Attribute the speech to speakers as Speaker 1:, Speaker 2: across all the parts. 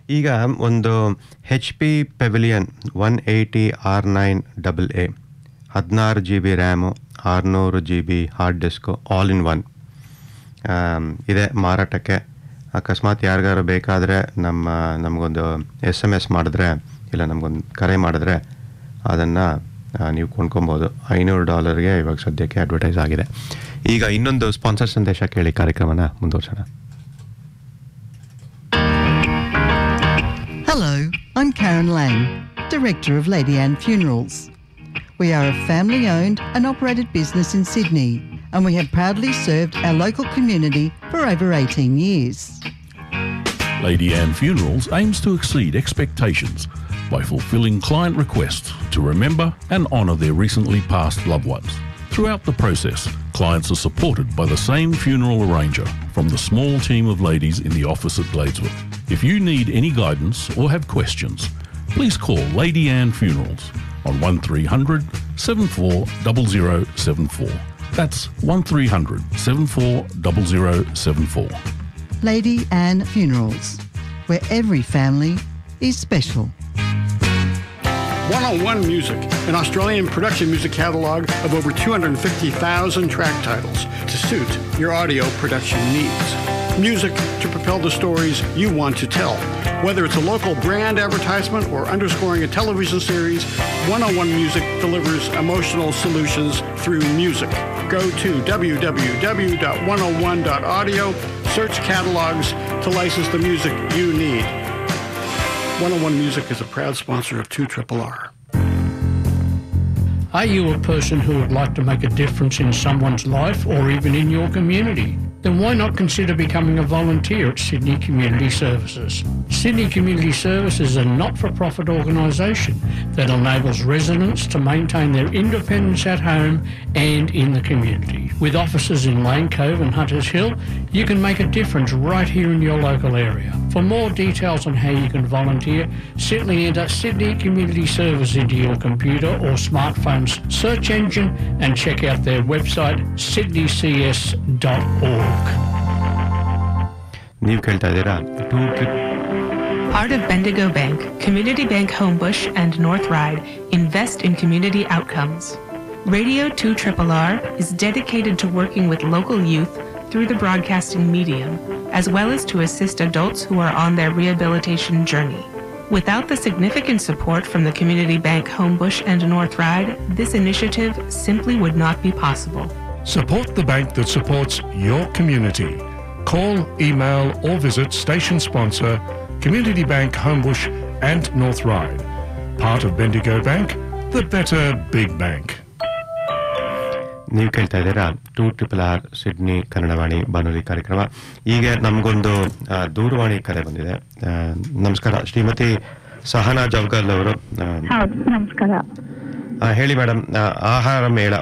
Speaker 1: ಈಗ ಒಂದು H P pavilion one eighty R nine double A ಹದಿನಾರು ಜಿ ಬಿ ರ್ಯಾಮು ಆರುನೂರು G B hard disk all in one ಇದೆ ಮಾರಾಟಕ್ಕೆ ಅಕಸ್ಮಾತ್ ಯಾರಿಗಾರು ಬೇಕಾದರೆ ನಮ್ಮ ನಮಗೊಂದು ಎಸ್ ಎಮ್ ಎಸ್ ಮಾಡಿದ್ರೆ ಇಲ್ಲ ನಮಗೊಂದು ಕರೆ ಮಾಡಿದ್ರೆ ಅದನ್ನು ನೀವು ಕೊಂಡ್ಕೊಬೋದು ಐನೂರು ಡಾಲರ್ಗೆ ಇವಾಗ ಸದ್ಯಕ್ಕೆ ಅಡ್ವರ್ಟೈಸ್ ಆಗಿದೆ ಈಗ ಇನ್ನೊಂದು ಸ್ಪಾನ್ಸರ್ ಸಂದೇಶ ಕೇಳಿ ಕಾರ್ಯಕ್ರಮನ ಮುಂದುವರ್ಸೋಣ
Speaker 2: Hello, I'm Karen Lang, Director of Lady Anne Funerals. We are a family owned and operated business in Sydney, and we have proudly served our local community for over 18 years.
Speaker 3: Lady Anne Funerals aims to exceed expectations by fulfilling client requests to remember and honour their recently passed loved ones. Throughout the process, clients are supported by the same funeral arranger from the small team of ladies in the office at Bladeswood. If you need any guidance or have questions, please call Lady Anne Funerals on 1300 740074. That's 1300 740074.
Speaker 2: Lady Anne Funerals, where every family is special.
Speaker 4: 101 Music, an Australian production music catalog of over 250,000 track titles to suit your audio production needs. Music to propel the stories you want to tell. Whether it's a local brand advertisement or underscoring a television series, 101 Music delivers emotional solutions through music. Go to www.101.audio, search catalogs to license the music you need. 101 Music is a proud sponsor of 2 Triple R.
Speaker 5: Are you a person who would like to make a difference in someone's life or even in your community? Then why not consider becoming a volunteer at Sydney Community Services? Sydney Community Services is a not for profit organisation that enables residents to maintain their independence at home and in the community. With offices in Lane Cove and Hunters Hill, you can make a difference right here in your local area. For more details on how you can volunteer, simply enter Sydney Community Service into your computer or smartphone's search engine and check out their website sydneycs.org.
Speaker 1: ನೀವು ಕೇಳ್ತಾ ಇದ್ದೀರಾ two triple
Speaker 6: Part of Bendigo Bank, Community Bank Homebush, and North Ride invest in community outcomes. Radio 2 Triple R is dedicated to working with local youth through the broadcasting medium, as well as to assist adults who are on their rehabilitation journey. Without the significant support from the Community Bank Homebush and North Ride, this initiative simply would not be possible.
Speaker 7: Support the bank that supports your community. Call, email, or visit station sponsor Community Bank Homebush and North Ride. Part of Bendigo Bank, the better big bank.
Speaker 1: ನೀವು ಕೇಳ್ತಾ ಇದ್ದೀರಾ two triple R Sydney Kannadavani ಬಾನುಲಿ ಕಾರ್ಯಕ್ರಮ ಈಗ ನಮಗೊಂದು ಆ, ದೂರವಾಣಿ ಕರೆ ಬಂದಿದೆ ಆ, ನಮಸ್ಕಾರ ಶ್ರೀಮತಿ ಸಹನಾ ಜವಗಲ್ ಅವರು ಆ,
Speaker 8: ಹೌದು ನಮಸ್ಕಾರ
Speaker 1: ಆ, ಹೇಳಿ ಮೇಡಮ್ ಆಹಾರ ಮೇಳ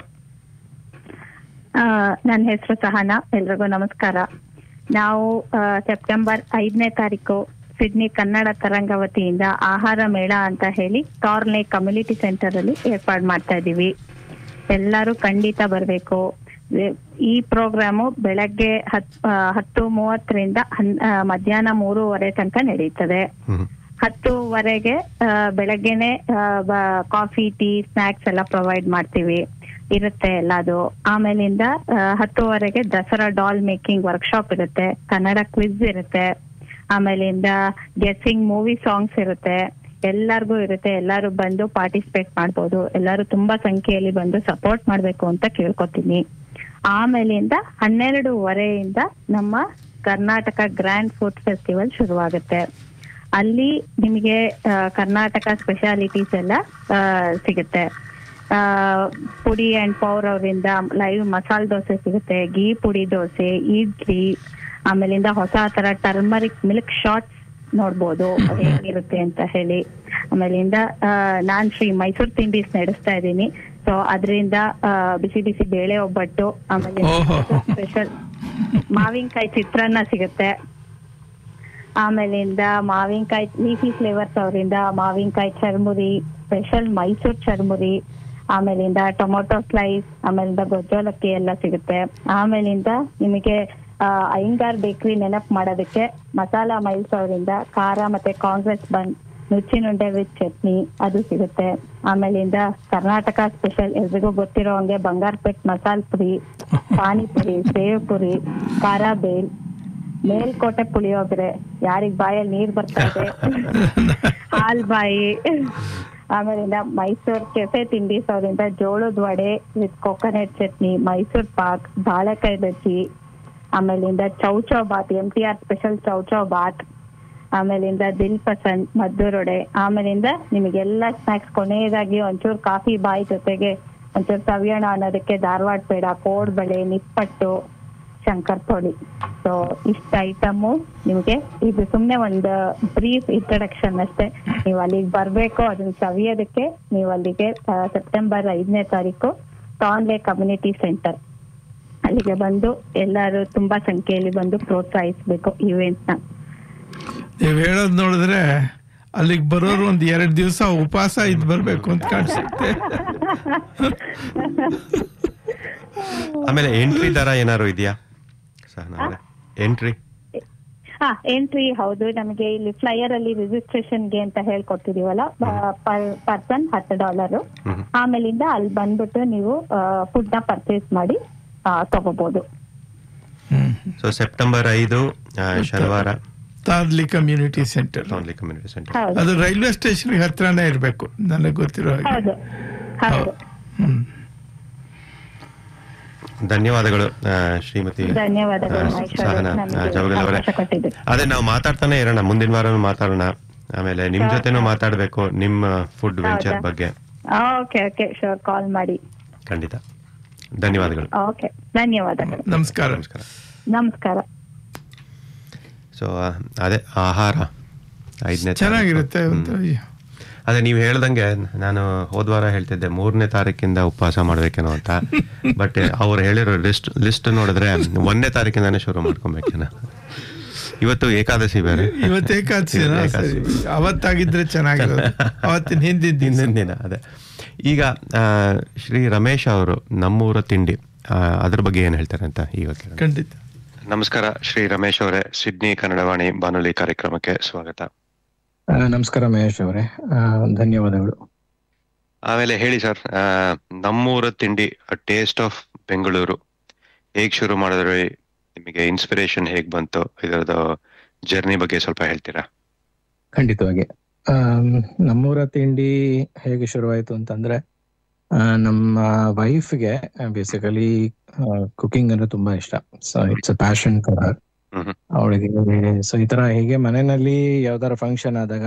Speaker 8: ಆ, ನನ್ನ ಹೆಸರು ಸಹನಾ ಎಲ್ರಿಗೂ ನಮಸ್ಕಾರ ನಾವು ಆ, ಸೆಪ್ಟೆಂಬರ್ ಐದನೇ ತಾರೀಕು ಸಿಡ್ನಿ ಕನ್ನಡ ತರಂಗ ವತಿಯಿಂದ ಆಹಾರ ಮೇಳ ಅಂತ ಹೇಳಿ ಟಾರ್ನೆ ಕಮ್ಯುನಿಟಿ ಸೆಂಟರ್ ಅಲ್ಲಿ ಏರ್ಪಾಡು ಮಾಡ್ತಾ ಇದೀವಿ ಎಲ್ಲರೂ ಖಂಡಿತ ಬರಬೇಕು ಈ ಪ್ರೋಗ್ರಾಮು ಬೆಳಗ್ಗೆ ಹತ್ ಆ, ಹತ್ತು ಮೂವತ್ತರಿಂದ ಹನ್ ಆ, ಮಧ್ಯಾಹ್ನ ಮೂರುವರೆ ತನಕ ನಡೀತದೆ
Speaker 1: ಹ್ಮ್.
Speaker 8: ಹತ್ತುವರೆಗೆ ಆ, ಬೆಳಗ್ಗೆನೆ ಆ, ಬ- ಕಾಫಿ ಟೀ ಸ್ನಾಕ್ಸ್ ಎಲ್ಲ ಪ್ರೊವೈಡ್ ಮಾಡ್ತೀವಿ ಇರುತ್ತೆ ಎಲ್ಲದು ಆಮೇಲಿಂದ ಆ, ಹತ್ತುವರೆಗೆ ದಸರಾ ಡಾಲ್ ಮೇಕಿಂಗ್ ವರ್ಕ್ಶಾಪ್ ಇರುತ್ತೆ ಕನ್ನಡ ಕ್ವಿಜ್ ಇರುತ್ತೆ ಆಮೇಲಿಂದ ಗೆಸ್ಸಿಂಗ್ ಮೂವಿ ಸಾಂಗ್ಸ್ ಇರುತ್ತೆ ಎಲ್ಲರಿಗೂ ಇರುತ್ತೆ ಎಲ್ಲರೂ ಬಂದು ಪಾರ್ಟಿಸಿಪೇಟ್ ಮಾಡ್ಬೋದು ಎಲ್ಲರೂ ತುಂಬಾ ಸಂಖ್ಯೆಯಲ್ಲಿ ಬಂದು ಸಪೋರ್ಟ್ ಮಾಡ್ಬೇಕು ಅಂತ ಕೇಳ್ಕೊತೀನಿ ಆಮೇಲಿಂದ ಹನ್ನೆರಡೂವರೆಯಿಂದ ನಮ್ಮ ಕರ್ನಾಟಕ ಗ್ರ್ಯಾಂಡ್ ಫುಡ್ ಫೆಸ್ಟಿವಲ್ ಶುರುವಾಗುತ್ತೆ ಅಲ್ಲಿ ನಿಮಗೆ ಆ, ಕರ್ನಾಟಕ ಸ್ಪೆಷಾಲಿಟೀಸ್ ಎಲ್ಲ ಆ, ಸಿಗುತ್ತೆ ಆ, ಪುಡಿ ಅಂಡ್ ಪೌರ್ ಅವರಿಂದ ಲೈವ್ ಮಸಾಲೆ ದೋಸೆ ಸಿಗುತ್ತೆ ಗೀ ಪುಡಿ ದೋಸೆ ಇಡ್ಲಿ ಆಮೇಲಿಂದ ಹೊಸ ತರ ಟರ್ಮರಿಕ್ ಮಿಲ್ಕ್ ಶಾರ್ಟ್ಸ್ ನೋಡ್ಬೋದು ಅದ್ ಹೇಗಿರುತ್ತೆ ಅಂತ ಹೇಳಿ ಆಮೇಲಿಂದ ಆ, ನಾನ್ ಶ್ರೀ ಮೈಸೂರು ತಿಂಡೀಸ್ ನಡೆಸ್ತಾ ಇದ್ದೀನಿ ಸೊ ಅದರಿಂದ ಬಿಸಿ ಬಿಸಿ ಬೇಳೆ ಒಬ್ಬಟ್ಟು ಆಮೇಲೆ ಸ್ಪೆಷಲ್ ಮಾವಿನಕಾಯಿ ಚಿತ್ರಾನ್ನ ಸಿಗುತ್ತೆ ಆಮೇಲಿಂದ ಮಾವಿನಕಾಯಿ ಲೀಫಿ ಫ್ಲೇವರ್ಸ್ ಅವರಿಂದ ಮಾವಿನಕಾಯಿ ಚರ್ಮುರಿ ಸ್ಪೆಷಲ್ ಮೈಸೂರ್ ಚರ್ಮುರಿ ಆಮೇಲಿಂದ ಟೊಮೊಟೊ ಸ್ಲೈಸ್ ಆಮೇಲಿಂದ ಗೊಜ್ಜೋಲಕ್ಕಿ ಎಲ್ಲ ಸಿಗುತ್ತೆ ಆಮೇಲಿಂದ ನಿಮಗೆ ಆ, ಅಯ್ಯಂಗಾರ್ ಬೇಕ್ರಿ ನೆನಪು ಮಾಡೋದಕ್ಕೆ ಮಸಾಲಾ ಮೈಲ್ಸ್ ಅವರಿಂದ ಖಾರ ಮತ್ತೆ ಕಾಂಗ್ರೆಸ್ ಬನ್ ನುಚ್ಚಿನುಂಡೆ ವಿತ್ ಚಟ್ನಿ ಅದು ಸಿಗುತ್ತೆ ಆಮೇಲಿಂದ ಕರ್ನಾಟಕ ಸ್ಪೆಷಲ್ ಎಲ್ರಿಗೂ ಗೊತ್ತಿರೋ ಹಂಗೆ ಬಂಗಾರಪೇಟ್ ಮಸಾಲ್ ಪುರಿ ಪಾನಿಪುರಿ ಸೇವ್ ಪುರಿ ಖಾರ ಬೇಲ್ ಮೇಲ್ಕೋಟೆ ಪುಳಿಯೋಗರೆ ಯಾರಿಗ್ ಬಾಯಲ್ಲಿ ನೀರ್ ಬರ್ತಾ ಇದೆ ಹಾಲ್ ಬಾಯಿ ಆಮೇಲಿಂದ ಮೈಸೂರ್ ಕೆಫೆ ತಿಂಡೀಸ್ ಅವರಿಂದ ಜೋಳದ ವಡೆ ವಿತ್ ಕೊಕೊನಟ್ ಚಟ್ನಿ ಮೈಸೂರ್ ಪಾಕ್ ಬಾಳೆಕಾಯಿ ಬಜ್ಜಿ ಆಮೇಲಿಂದ chowchow bath M T R special chowchow bath ಆಮೇಲಿಂದ ದಿಲ್ ಪಸಂದ್ ಮದ್ದೂರೊಡೆ ಆಮೇಲಿಂದ ನಿಮಗೆಲ್ಲ ಸ್ನಾಕ್ಸ್ ಕೊನೆಯದಾಗಿ ಒಂಚೂರು ಕಾಫಿ ಬಾಯಿ ಜೊತೆಗೆ ಒಂಚೂರು ಸವಿಯೋಣ ಅನ್ನೋದಕ್ಕೆ ಧಾರವಾಡ ಪೇಡ ಕೋಡ್ಬಳೆ ನಿಪ್ಪಟ್ಟು ಶಂಕರ್ ಪೊಡಿ ಸೊ ಇಷ್ಟ ಐಟಮು ನಿಮ್ಗೆ ಇದು ಸುಮ್ನೆ ಒಂದು ಬ್ರೀಫ್ ಇಂಟ್ರಡಕ್ಷನ್ ಅಷ್ಟೇ ನೀವು ಅಲ್ಲಿಗೆ ಬರ್ಬೇಕು ಅದನ್ನ ಸವಿಯೋದಕ್ಕೆ ನೀವು ಅಲ್ಲಿಗೆ ಸೆಪ್ಟೆಂಬರ್ ಐದನೇ ತಾರೀಕು ಟಾನ್ಲೆ ಕಮ್ಯುನಿಟಿ ಸೆಂಟರ್ ಅಲ್ಲಿಗೆ ಬಂದು ಎಲ್ಲರೂ ತುಂಬಾ ಸಂಖ್ಯೆಯಲ್ಲಿ ಬಂದು ಪ್ರೋತ್ಸಾಹಿಸ್ಬೇಕು ಇವೆಂಟ್ ನ
Speaker 9: ನೀವು ಹೇಳೋದು ನೋಡಿದ್ರೆ ಅಲ್ಲಿಗೆ ಬರೋರು ಒಂದ್ ಎರಡ್ ದಿವಸ ಉಪವಾಸ ಇದ್ ಬರ್ಬೇಕು ಅಂತ ಕಾಣಿಸುತ್ತೆ
Speaker 1: ಆಮೇಲೆ ಎಂಟ್ರಿ ದರ ಏನಾದ್ರು ಇದೆಯಾ ಸಹನಾ ಎಂಟ್ರಿ
Speaker 8: ಹಾ ಎಂಟ್ರಿ ಹೌದು ನಮಗೆ ಇಲ್ಲಿ ಫ್ಲೈಯರ್ ಅಲ್ಲಿ ರಿಜಿಸ್ಟ್ರೇಷನ್ ಗೆ ಅಂತ ಹೇಳ್ಕೊಡ್ತಿದೀವಲ್ಲ ಪರ್ ಪರ್ಸನ್ ಹತ್ತು ಡಾಲರ್
Speaker 1: ಹ್ಮ್.
Speaker 8: ಆಮೇಲಿಂದ ಅಲ್ಲಿ ಬಂದ್ಬಿಟ್ಟು ನೀವು ಫುಡ್ ನ ಪರ್ಚೇಸ್ ಮಾಡಿ ಆ, ತಗೋಬಹುದು
Speaker 9: ಹ್ಮ್
Speaker 1: ಸೊ ಸೆಪ್ಟೆಂಬರ್ ಐದು ಆ, ಶನಿವಾರ
Speaker 9: ತಾದ್ಲಿ ಕಮ್ಯುನಿಟಿ ಸೆಂಟರ್
Speaker 1: ಟಾನ್ಲಿ ಕಮ್ಯುನಿಟಿ ಸೆಂಟರ್
Speaker 8: ಹೌದು
Speaker 9: ಅದು ರೈಲ್ವೆ ಸ್ಟೇಷನ್ ಹತ್ರನೇ ಇರ್ಬೇಕು ನನಗೆ ಗೊತ್ತಿರೋ ಹಾಗೆ
Speaker 8: ಹೌದು ಹೌದು
Speaker 9: ಹ್ಮ್
Speaker 1: ಧನ್ಯವಾದಗಳು ಆ, ಶ್ರೀಮತಿ
Speaker 8: ಧನ್ಯವಾದಗಳು
Speaker 1: ಆ,
Speaker 8: ಮಹೇಶ್ವರಿ,
Speaker 1: ಸಹನಾ
Speaker 8: ನಮ್ಗೆ
Speaker 1: ಆ, ಜವಗಲ್ ಅವರೇ
Speaker 8: ಅವಕಾಶ ಕೊಟ್ಟಿದ್ದಕ್ಕೆ.
Speaker 1: ಅದೇ ನಾವು ಮಾತಾಡ್ತಾನೆ ಇರೋಣ ಮುಂದಿನ ವಾರ ಮಾತಾಡೋಣ ಆಮೇಲೆ ನಿಮ್ ಜೊತೆನೂ ಮಾತಾಡ್ಬೇಕು ನಿಮ್ಮ ಫುಡ್ ವೆಂಚರ್
Speaker 8: ಹೌದಾ?
Speaker 1: ಬಗ್ಗೆ
Speaker 8: ಓಕೆ ಓಕೆ ಶೋರ್ ಕಾಲ್ ಮಾಡಿ
Speaker 1: ಖಂಡಿತ ಧನ್ಯವಾದಗಳು
Speaker 8: ಓಕೆ ಧನ್ಯವಾದಗಳು
Speaker 9: ನಮಸ್ಕಾರ
Speaker 1: ನಮಸ್ಕಾರ
Speaker 8: ನಮಸ್ಕಾರ
Speaker 1: ಸೊ ಅದೇ ಆಹಾರ ಐದನೇ
Speaker 9: ಚೆನ್ನಾಗಿರುತ್ತೆ ಒಂದು
Speaker 1: ಅದೇ ನೀವು ಹೇಳ್ದಂಗೆ ನಾನು ಹೋದ್ವಾರ ಹೇಳ್ತಿದ್ದೆ ಮೂರನೇ ತಾರೀಕಿಂದ ಉಪವಾಸ ಮಾಡ್ಬೇಕೇನೋ ಅಂತ ಬಟ್ ಅವ್ರು ಹೇಳಿರೋ ಲಿಸ್ಟ್ ಲಿಸ್ಟ್ ನೋಡಿದ್ರೆ ಒಂದನೇ ತಾರೀಕಿಂದಾನೇ ಶುರು ಮಾಡ್ಕೊಬೇಕೇನೋ ಇವತ್ತು ಏಕಾದಶಿ ಬೇರೆ
Speaker 9: ಇವತ್ತು ಏಕಾದಶಿನಾ?
Speaker 1: ಏಕಾದಶಿ.
Speaker 9: ಸರಿ ಅವತ್ತಾಗಿದ್ರೆ ಚೆನ್ನಾಗಿರೋದು ಅವತ್ತಿನ ಹಿಂದಿನ ದಿನ
Speaker 1: ಹಿಂದಿನ ದಿನ ಅದೇ ಈಗ ಆ, ಶ್ರೀ ರಮೇಶ್ ಅವರು ನಮ್ಮೂರ ತಿಂಡಿ ಆ, ಅದ್ರ ಬಗ್ಗೆ ಏನ್ ಹೇಳ್ತಾರೆ ಅಂತ ಈಗ ಕೇಳೋಣ.
Speaker 9: ಖಂಡಿತ
Speaker 1: ನಮಸ್ಕಾರ ಶ್ರೀ ರಮೇಶ್ ಅವರೇ ಸಿಡ್ನಿ ಕನ್ನಡವಾಣಿ ಬಾನುಲಿ ಕಾರ್ಯಕ್ರಮಕ್ಕೆ ಸ್ವಾಗತ
Speaker 10: ಆ, ನಮಸ್ಕಾರ ಮಹೇಶ್ ಅವರೇ ಆ, ಧನ್ಯವಾದಗಳು
Speaker 1: ಆಮೇಲೆ ಹೇಳಿ ಸರ್ ನಮ್ಮೂರ ತಿಂಡಿ ಟೇಸ್ಟ್ ಆಫ್ ಬೆಂಗಳೂರು ಹೇಗ್ ಶುರು ಮಾಡಿದ್ರಿ ನಿಮಗೆ ಇನ್ಸ್ಪಿರೇಷನ್ ಹೇಗ್ ಬಂತು ಇದರದ ಜರ್ನಿ ಬಗ್ಗೆ ಸ್ವಲ್ಪ ಹೇಳ್ತೀರಾ
Speaker 10: ಖಂಡಿತವಾಗಿ ಆಮ್, ನಮ್ಮೂರ ತಿಂಡಿ ಹೇಗೆ ಶುರುವಾಯಿತು ಅಂತಂದ್ರೆ ಆ, ನಮ್ಮ ವೈಫ್ಗೆ ಬೇಸಿಕಲಿ ಕುಕಿಂಗ್ ಅಂದ್ರೆ ತುಂಬಾ ಇಷ್ಟ so it's a passion for her
Speaker 1: hmm
Speaker 10: ಅವಳಿಗೆ ಸೊ ಈ ತರ ಹೀಗೆ ಮನೆಯಲ್ಲಿ ಯಾವ್ದಾರ ಫಂಕ್ಷನ್ ಆದಾಗ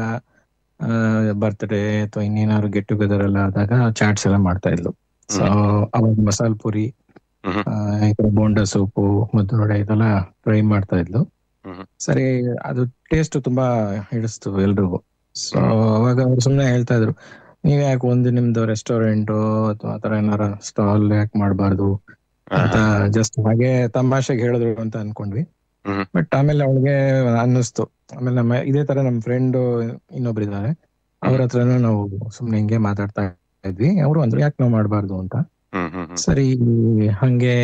Speaker 10: ಬರ್ತ್ಡೇ ಅಥವಾ ಇನ್ನೇನಾದ್ರು ಗೆಟ್ ಟುಗೆದರ್ ಎಲ್ಲ ಆದಾಗ ಚಾಟ್ಸ್ ಎಲ್ಲ ಮಾಡ್ತಾ ಇದ್ಲು ಸೊ ಅವಾಗ ಮಸಾಲ್ ಪುರಿ
Speaker 1: ಹ್ಮ್
Speaker 10: ಆ, ಈ ತರ ಬೋಂಡ ಸೂಪು ಮದ್ದೂರೊಡೆ ಇದೆಲ್ಲ ಟ್ರೈ ಮಾಡ್ತಾ ಇದ್ಲು
Speaker 1: ಹ್ಮ್
Speaker 10: ಸರಿ ಅದು ಟೇಸ್ಟ್ ತುಂಬಾ ಹಿಡಿಸ್ತು ಎಲ್ರಿಗೂ ಸೊ ಅವಾಗ ಅವ್ರು ಸುಮ್ನೆ ಹೇಳ್ತಾ ಇದ್ರು ನೀವ್ ಯಾಕೆ ಒಂದು ನಿಮ್ದು ರೆಸ್ಟೋರೆಂಟ್ ಅಥವಾ ಆತರ ಏನಾರ ಸ್ಟಾಲ್ ಯಾಕೆ ಮಾಡಬಾರ್ದು ಅಂತ ಜಸ್ಟ್ ಹಾಗೆ ತಮಾಷೆಗೆ ಹೇಳಿದ್ರು ಅಂತ ಅನ್ಕೊಂಡ್ವಿ
Speaker 1: ಹ್ಮ್.
Speaker 10: ಬಟ್ ಆಮೇಲೆ ಅವಳಿಗೆ ಅನ್ನಿಸ್ತು ಆಮೇಲೆ ನಮ್ಮ ಇದೇ ತರ ನಮ್ಮ ಫ್ರೆಂಡ್ ಇನ್ನೊಬ್ರು ಇದ್ದಾರೆ ಅವ್ರ ಹತ್ರನೂ ನಾವು ಸುಮ್ನೆ ಹಿಂಗೆ ಮಾತಾಡ್ತಾ ಇದ್ವಿ ಅವರು ಅಂದ್ರು ಯಾಕೆ ನಾವು ಮಾಡಬಾರ್ದು ಅಂತ
Speaker 1: ಹ್ಮ್ ಹ್ಮ್ ಹ್ಮ್
Speaker 10: ಸರಿ ಹಂಗೆ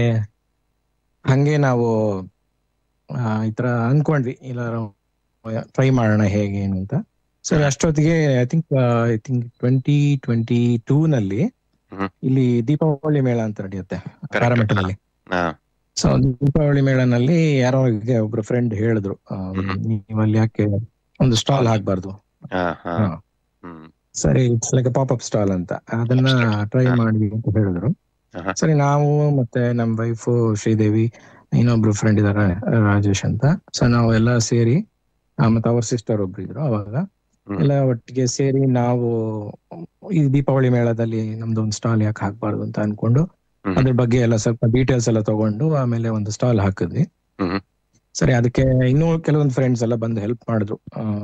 Speaker 10: ಹಂಗೆ ನಾವು ಆ, ಈ ತರ ಅನ್ಕೊಂಡ್ವಿ ಇಲ್ಲ ಟ್ರೈ ಮಾಡೋಣ ಹೇಗೆ ಏನು ಅಂತ ಸರಿ ಅಷ್ಟೊತ್ತಿಗೆ I think I think twenty twenty two ನಲ್ಲಿ
Speaker 1: ಹ್ಮ್.
Speaker 10: ಇಲ್ಲಿ ದೀಪಾವಳಿ ಮೇಳ ಅಂತ ನಡೆಯುತ್ತೆ ಪ್ಯಾರಾಮೆಟನಲ್ಲಿ
Speaker 1: ಹಾ
Speaker 10: ಸೊ ದೀಪಾವಳಿ ಮೇಳನಲ್ಲಿ ಯಾರೋ ಹೀಗೆ ಒಬ್ರು ಫ್ರೆಂಡ್ ಹೇಳಿದ್ರು ಆ,
Speaker 1: ಹ್ಮ್.
Speaker 10: ನೀವಲ್ಲಿ ಯಾಕೆ ಒಂದು ಸ್ಟಾಲ್ ಹಾಕ್ಬಾರ್ದು
Speaker 1: ಹಾ ಹಾ
Speaker 10: ಹಾ.
Speaker 1: ಹ್ಮ್
Speaker 10: ಸರಿ it's like pop up stall ಅಂತ ಅದನ್ನ ಟ್ರೈ
Speaker 1: ಹಾ.
Speaker 10: ಮಾಡಿ ಅಂತ ಹೇಳಿದ್ರು
Speaker 1: ಆಹಾ.
Speaker 10: ಸರಿ ನಾವು ಮತ್ತೆ ನಮ್ ವೈಫ್ ಶ್ರೀದೇವಿ ಇನ್ನೊಬ್ರು ಫ್ರೆಂಡ್ ಇದಾರೆ ರಾಜೇಶ್ ಅಂತ ಸೊ ನಾವು ಎಲ್ಲ ಸೇರಿ ಆ, ಮತ್ತೆ ಅವ್ರ ಸಿಸ್ಟರ್ ಒಬ್ರು ಇದ್ರು ಅವಾಗ
Speaker 1: ಹ್ಮ್.
Speaker 10: ಎಲ್ಲ ಒಟ್ಟಿಗೆ ಸೇರಿ ನಾವು ಈ ದೀಪಾವಳಿ ಮೇಳದಲ್ಲಿ ನಮ್ದು ಒಂದು ಸ್ಟಾಲ್ ಯಾಕೆ ಹಾಕ್ಬಾರ್ದು ಅಂತ ಅನ್ಕೊಂಡು
Speaker 1: ಹ್ಮ್.
Speaker 10: ಅದ್ರ ಬಗ್ಗೆ ಎಲ್ಲ ಸ್ವಲ್ಪ ಡೀಟೇಲ್ಸ್ ಎಲ್ಲ ತಗೊಂಡು ಆಮೇಲೆ ಒಂದು ಸ್ಟಾಲ್ ಹಾಕಿದ್ವಿ
Speaker 1: ಹ್ಮ್.
Speaker 10: ಸರಿ ಅದಕ್ಕೆ ಇನ್ನೂ ಕೆಲವೊಂದು ಫ್ರೆಂಡ್ಸ್ ಎಲ್ಲ ಬಂದು ಹೆಲ್ಪ್ ಮಾಡಿದ್ರು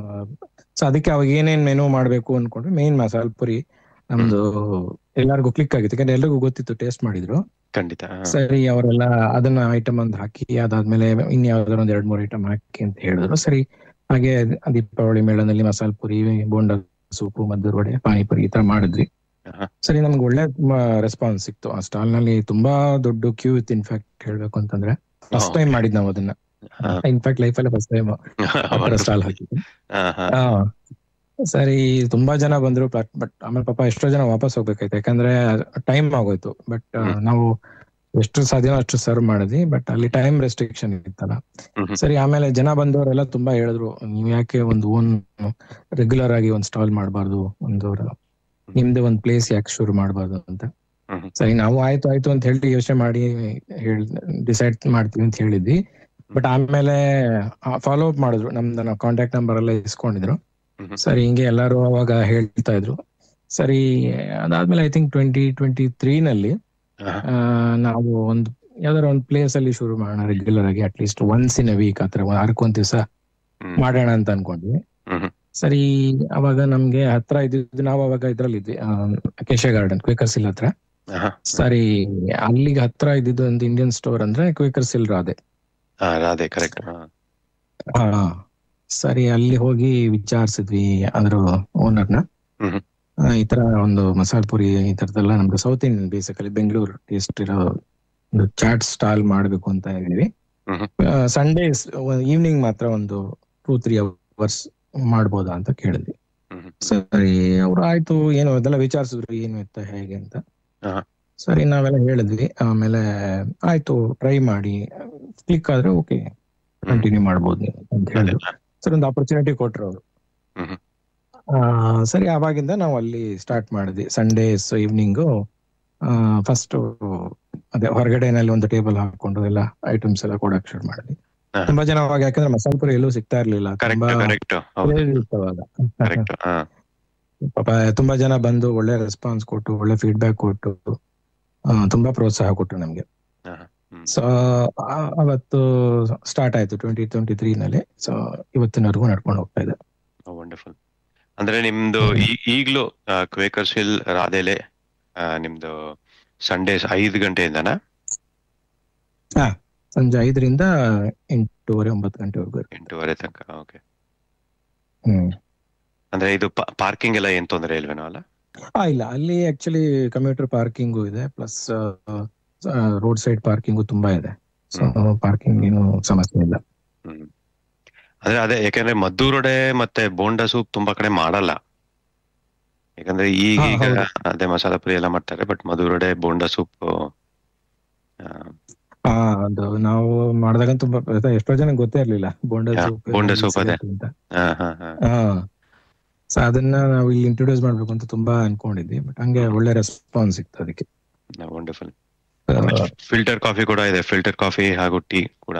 Speaker 10: ಸೊ ಅದಕ್ಕೆ ಅವಾಗ ಏನೇನ್ ಮೆನು ಮಾಡ್ಬೇಕು ಅನ್ಕೊಂಡ್ರೆ ಮೇನ್ ಮಸಾಲ್ ಪುರಿ ನಮ್ದು ಎಲ್ಲರಿಗೂ ಕ್ಲಿಕ್ ಆಗಿತ್ತು ಯಾಕಂದ್ರೆ ಎಲ್ರಿಗೂ ಗೊತ್ತಿತ್ತು ಟೇಸ್ಟ್ ಮಾಡಿದ್ರು
Speaker 1: ಖಂಡಿತ ಹಾ.
Speaker 10: ಸರಿ ಅವರೆಲ್ಲ ಅದನ್ನ ಐಟಮ್ ಒಂದು ಹಾಕಿ ಅದಾದ್ಮೇಲೆ ಇನ್ಯಾವ್ದಾರ ಒಂದ್ ಎರಡ್ ಮೂರ್ ಐಟಮ್ ಹಾಕಿ ಅಂತ ಹೇಳಿದ್ರು ಸರಿ ಹಾಗೆ ದೀಪಾವಳಿ ಮೇಳದಲ್ಲಿ ಮಸಾಲ್ ಪುರಿ ಬೋಂಡ ಸೂಪು ಮದ್ದೂರ್ ವಡೆ ಪಾನಿಪುರಿ ಈ ತರ ಮಾಡಿದ್ವಿ
Speaker 1: ಆಹಾ.
Speaker 10: ಸರಿ ನಮ್ಗೆ ಒಳ್ಳೆ ರೆಸ್ಪಾನ್ಸ್ ಸಿಕ್ತು ಆ ಸ್ಟಾಲ್ ನಲ್ಲಿ ತುಂಬಾ ದೊಡ್ಡ ಕ್ಯೂ ಇತ್ತು ಇನ್ಫ್ಯಾಕ್ಟ್ ಹೇಳ್ಬೇಕು ಅಂತಂದ್ರೆ ಫಸ್ಟ್ ಟೈಮ್ ಮಾಡಿದ್ ನಾವು ಅದನ್ನ ಇನ್ಫ್ಯಾಕ್ಟ್ ಲೈಫ್ ಅಲ್ಲಿ ಫಸ್ಟ್ ಟೈಮ್ ಸ್ಟಾಲ್ ಹಾಕಿದ್ವಿ ಆ, ಸರಿ ತುಂಬಾ ಜನ ಬಂದ್ರು ಬಟ್ ಆಮೇಲೆ ಪಾಪ ಎಷ್ಟೋ ಜನ ವಾಪಸ್ ಹೋಗ್ಬೇಕಾಯ್ತು ಯಾಕಂದ್ರೆ ಟೈಮ್ ಆಗೋಯ್ತು ಬಟ್ ನಾವು ಎಷ್ಟು ಸಾಧ್ಯನೋ ಅಷ್ಟು ಸರ್ವ್ ಮಾಡಿದ್ವಿ ಬಟ್ ಅಲ್ಲಿ ಟೈಮ್ ರೆಸ್ಟ್ರಿಕ್ಷನ್ ಇತ್ತಲ್ಲ ಸರಿ ಆಮೇಲೆ ಜನ ಬಂದವರೆಲ್ಲ ತುಂಬಾ ಹೇಳಿದ್ರು ನೀವ್ ಯಾಕೆ ಒಂದು ಓನ್ ರೆಗ್ಯುಲರ್ ಆಗಿ ಒಂದ್ ಸ್ಟಾಲ್ ಮಾಡಬಾರ್ದು ಒಂದು ನಿಮ್ದು ಒಂದ್ ಪ್ಲೇಸ್ ಯಾಕೆ ಶುರು ಮಾಡಬಾರ್ದು ಅಂತ ಸರಿ ನಾವು ಆಯ್ತು ಆಯ್ತು ಅಂತ ಹೇಳಿ ಯೋಚನೆ ಮಾಡಿ ಹೇಳ್ ಡಿಸೈಡ್ ಮಾಡ್ತೀವಿ ಅಂತ ಹೇಳಿದ್ವಿ ಬಟ್ ಆಮೇಲೆ ಫಾಲೋ ಅಪ್ ಮಾಡಿದ್ರು ನಮ್ದು ಕಾಂಟ್ಯಾಕ್ಟ್ ನಂಬರ್ ಎಲ್ಲ ಇಸ್ಕೊಂಡಿದ್ರು ಸರಿ ಹಿಂಗೆ ಎಲ್ಲರೂ ಅವಾಗ ಹೇಳ್ತಾ ಇದ್ರು ಸರಿ ಅದಾದ್ಮೇಲೆ I think twenty twenty three ನಲ್ಲಿ ಆ, ನಾವು ಒಂದು ಯಾವ್ದಾರ ಒಂದು ಪ್ಲೇಸ್ ಅಲ್ಲಿ ಶುರು ಮಾಡೋಣ ರೆಗ್ಯುಲರ್ ಆಗಿ at least once in a week ಆತರ ವಾರಕ್ಕೊಂದ್ ದಿವಸ ಮಾಡೋಣ ಅಂತ ಅನ್ಕೊಂಡ್ವಿ ಸರಿ ಅವಾಗ ನಮ್ಗೆ ಹತ್ರ ಇದ್ದಿದ್ದು ನಾವು ಅವಾಗ ಇದ್ರಲ್ಲಿ ಇದ್ವಿ ಕೇಶ ಗಾರ್ಡನ್ ಕ್ವೇಕರ್ ಸಿಲ್ ಹತ್ರ ಸರಿ ಅಲ್ಲಿಗೆ ಹತ್ರ ಇದ್ದಿದ್ದು ಒಂದು ಇಂಡಿಯನ್ ಸ್ಟೋರ್ ಅಂದ್ರೆ Quakers Hill Radhe
Speaker 1: Radhe correct
Speaker 10: ಹಾ ಸರಿ ಅಲ್ಲಿ ಹೋಗಿ ವಿಚಾರಿಸಿದ್ವಿ ಅದ್ರ ಓನರ್ನ ಈ ತರ ಒಂದು ಮಸಾಲ ಪುರಿ ಈ ತರದೆಲ್ಲ ನಮ್ಗೆ South Indian basically Bengaluru taste ಇರೋ ಒಂದು ಚಾಟ್ ಸ್ಟಾಲ್ ಮಾಡ್ಬೇಕು ಅಂತ ಹೇಳಿದ್ವಿ ಸಂಡೇಸ್ ಈವ್ನಿಂಗ್ ಮಾತ್ರ ಒಂದು ಟೂ ತ್ರೀ ಅವರ್ಸ್ ಮಾಡ್ಬೋದಾ ಅಂತ ಕೇಳಿದ್ವಿ ಸರಿ ಅವ್ರು ಆಯ್ತು ಏನು ಅದೆಲ್ಲ ವಿಚಾರಿಸಿದ್ರು ಏನು ಇತ್ತ ಹೇಗೆ ಅಂತ ಸರಿ ನಾವೆಲ್ಲ ಹೇಳಿದ್ವಿ ಆಮೇಲೆ ಆಯ್ತು ಟ್ರೈ ಮಾಡಿ ಕ್ಲಿಕ್ ಆದ್ರೆ ಓಕೆ ಕಂಟಿನ್ಯೂ ಮಾಡ್ಬೋದು ನೀವು ಅಂತ ಹೇಳಿದ್ರು ಸರಿ ಒಂದು ಆಪರ್ಚುನಿಟಿ ಕೊಟ್ರು ಅವರು ಸರಿ ಆವಾಗಿಂದ ನಾವು ಅಲ್ಲಿ ಸ್ಟಾರ್ಟ್ ಮಾಡಿದ್ವಿ ಸಂಡೇಸ್ ಈವ್ನಿಂಗು ಫಸ್ಟ್ ಅದೇ ಹೊರಗಡೆನಲ್ಲಿ ಒಂದು ಟೇಬಲ್ ಹಾಕೊಂಡು ಎಲ್ಲ ಐಟಮ್ಸ್ ಎಲ್ಲ ಕೊಡಕ್ ಶುರು ಮಾಡಿದ್ವಿ ತುಂಬಾ ಜನ ಅವಾಗ ಯಾಕಂದ್ರೆ ಮಸಾಲ ಪುರಿ ಎಲ್ಲೂ ಸಿಗ್ತಾ ಇರ್ಲಿಲ್ಲ ತುಂಬಾ
Speaker 1: ಕರೆಕ್ಟ್
Speaker 10: craze ಇತ್ತು ಅವಾಗ
Speaker 1: ಕರೆಕ್ಟ್
Speaker 10: ಪಾಪ ತುಂಬಾ ಜನ ಬಂದು ಒಳ್ಳೆ ರೆಸ್ಪಾನ್ಸ್ ಕೊಟ್ಟು ಒಳ್ಳೆ ಫೀಡ್ಬ್ಯಾಕ್ ಕೊಟ್ಟು ಆ, ತುಂಬಾ ಪ್ರೋತ್ಸಾಹ ಕೊಟ್ಟರು ನಮ್ಗೆ ಸೊ ಅವತ್ತು ಸ್ಟಾರ್ಟ್ ಆಯ್ತು ಟ್ವೆಂಟಿ ಟ್ವೆಂಟಿ ತ್ರೀ ನಲ್ಲಿ ಸೊ ಇವತ್ತಿನವರೆಗೂ ನಡ್ಕೊಂಡು ಹೋಗ್ತಾ ಇದೆ
Speaker 1: ವಂಡರ್ಫುಲ್ ಅಂದ್ರೆ ನಿಮ್ದು ಈ- ಈಗ್ಲೂ ಕ್ವೇಕರ್ಸ್ ಹಿಲ್ ರಾಧೆಲೆ ಆ, ನಿಮ್ದು ಸಂಡೇಸ್ ಐದು ಗಂಟೆಯಿಂದನಾ
Speaker 10: ಹಾ ಸಂಜೆ ಐದರಿಂದ ಎಂಟೂವರೆ ಒಂಬತ್ತು ಗಂಟೆವರೆಗೂ ಇರುತ್ತೆ.
Speaker 1: ಎಂಟೂವರೆ ತನಕ ಓಕೆ
Speaker 10: ಹ್ಮ್
Speaker 1: ಅಂದ್ರೆ ಇದು ಪಾರ್ಕಿಂಗ್ ಎಲ್ಲ ಏನ್ ತೊಂದರೆ ಇಲ್ವೇನೋ ಅಲ್ಲ
Speaker 10: ಆ ಇಲ್ಲ ಅಲ್ಲಿ ಆಕ್ಚುಲಿ ಕಮ್ಯೂಟರ್ ಪಾರ್ಕಿಂಗು ಇದೆ ಪ್ಲಸ್ ರೋಡ್ ಸೈಡ್ ಪಾರ್ಕಿಂಗು ತುಂಬಾ ಇದೆ ಸೊ ಪಾರ್ಕಿಂಗ್ ಏನು ಸಮಸ್ಯೆ ಇಲ್ಲ
Speaker 1: ಅಂದ್ರೆ ಅದೇ ಯಾಕಂದ್ರೆ ಮದ್ದೂರೊಡೆ ಮತ್ತೆ ಬೋಂಡಾ ಸೂಪ್ ತುಂಬಾ ಕಡೆ ಮಾಡಲ್ಲ ಯಾಕಂದ್ರೆ ಈಗ
Speaker 10: ಹಾ,
Speaker 1: ಈಗ
Speaker 10: ಹೌದು.
Speaker 1: ಅದೇ ಮಸಾಲ ಪುರಿ ಎಲ್ಲ ಮಾಡ್ತಾರೆ ಬಟ್ ಮದ್ದೂರೊಡೆ ಬೋಂಡಾ ಸೂಪ್
Speaker 10: ಹಾ ಅದು ನಾವು ಮಾಡಿದಾಗ ತುಂಬಾ ಅದೇ ಎಷ್ಟೋ ಜನ ಗೊತ್ತೇ ಇರ್ಲಿಲ್ಲ bonda
Speaker 1: yeah,
Speaker 10: soup
Speaker 1: bonda soup ಅದೇ.
Speaker 10: ಅಂತ
Speaker 1: ಹಾ ಹಾ ಹಾ
Speaker 10: ಹಾ ಸೊ ಅದನ್ನ ನಾವು ಇಲ್ಲಿ ಇಂಟ್ರೊಡ್ಯೂಸ್ ಮಾಡ್ಬೇಕು ಅಂತ ತುಂಬಾ ಅನ್ಕೊಂಡಿದ್ವಿ ಬಟ್ ಹಂಗೆ ಒಳ್ಳೆ ರೆಸ್ಪಾನ್ಸ್ ಸಿಕ್ತು ಅದಕ್ಕೆ
Speaker 1: ವಂಡರ್ಫುಲ್ ಫಿಲ್ಟರ್ ಕಾಫಿ ಕೂಡ ಇದೆ ಫಿಲ್ಟರ್ ಕಾಫಿ ಹಾಗೂ ಟೀ ಕೂಡ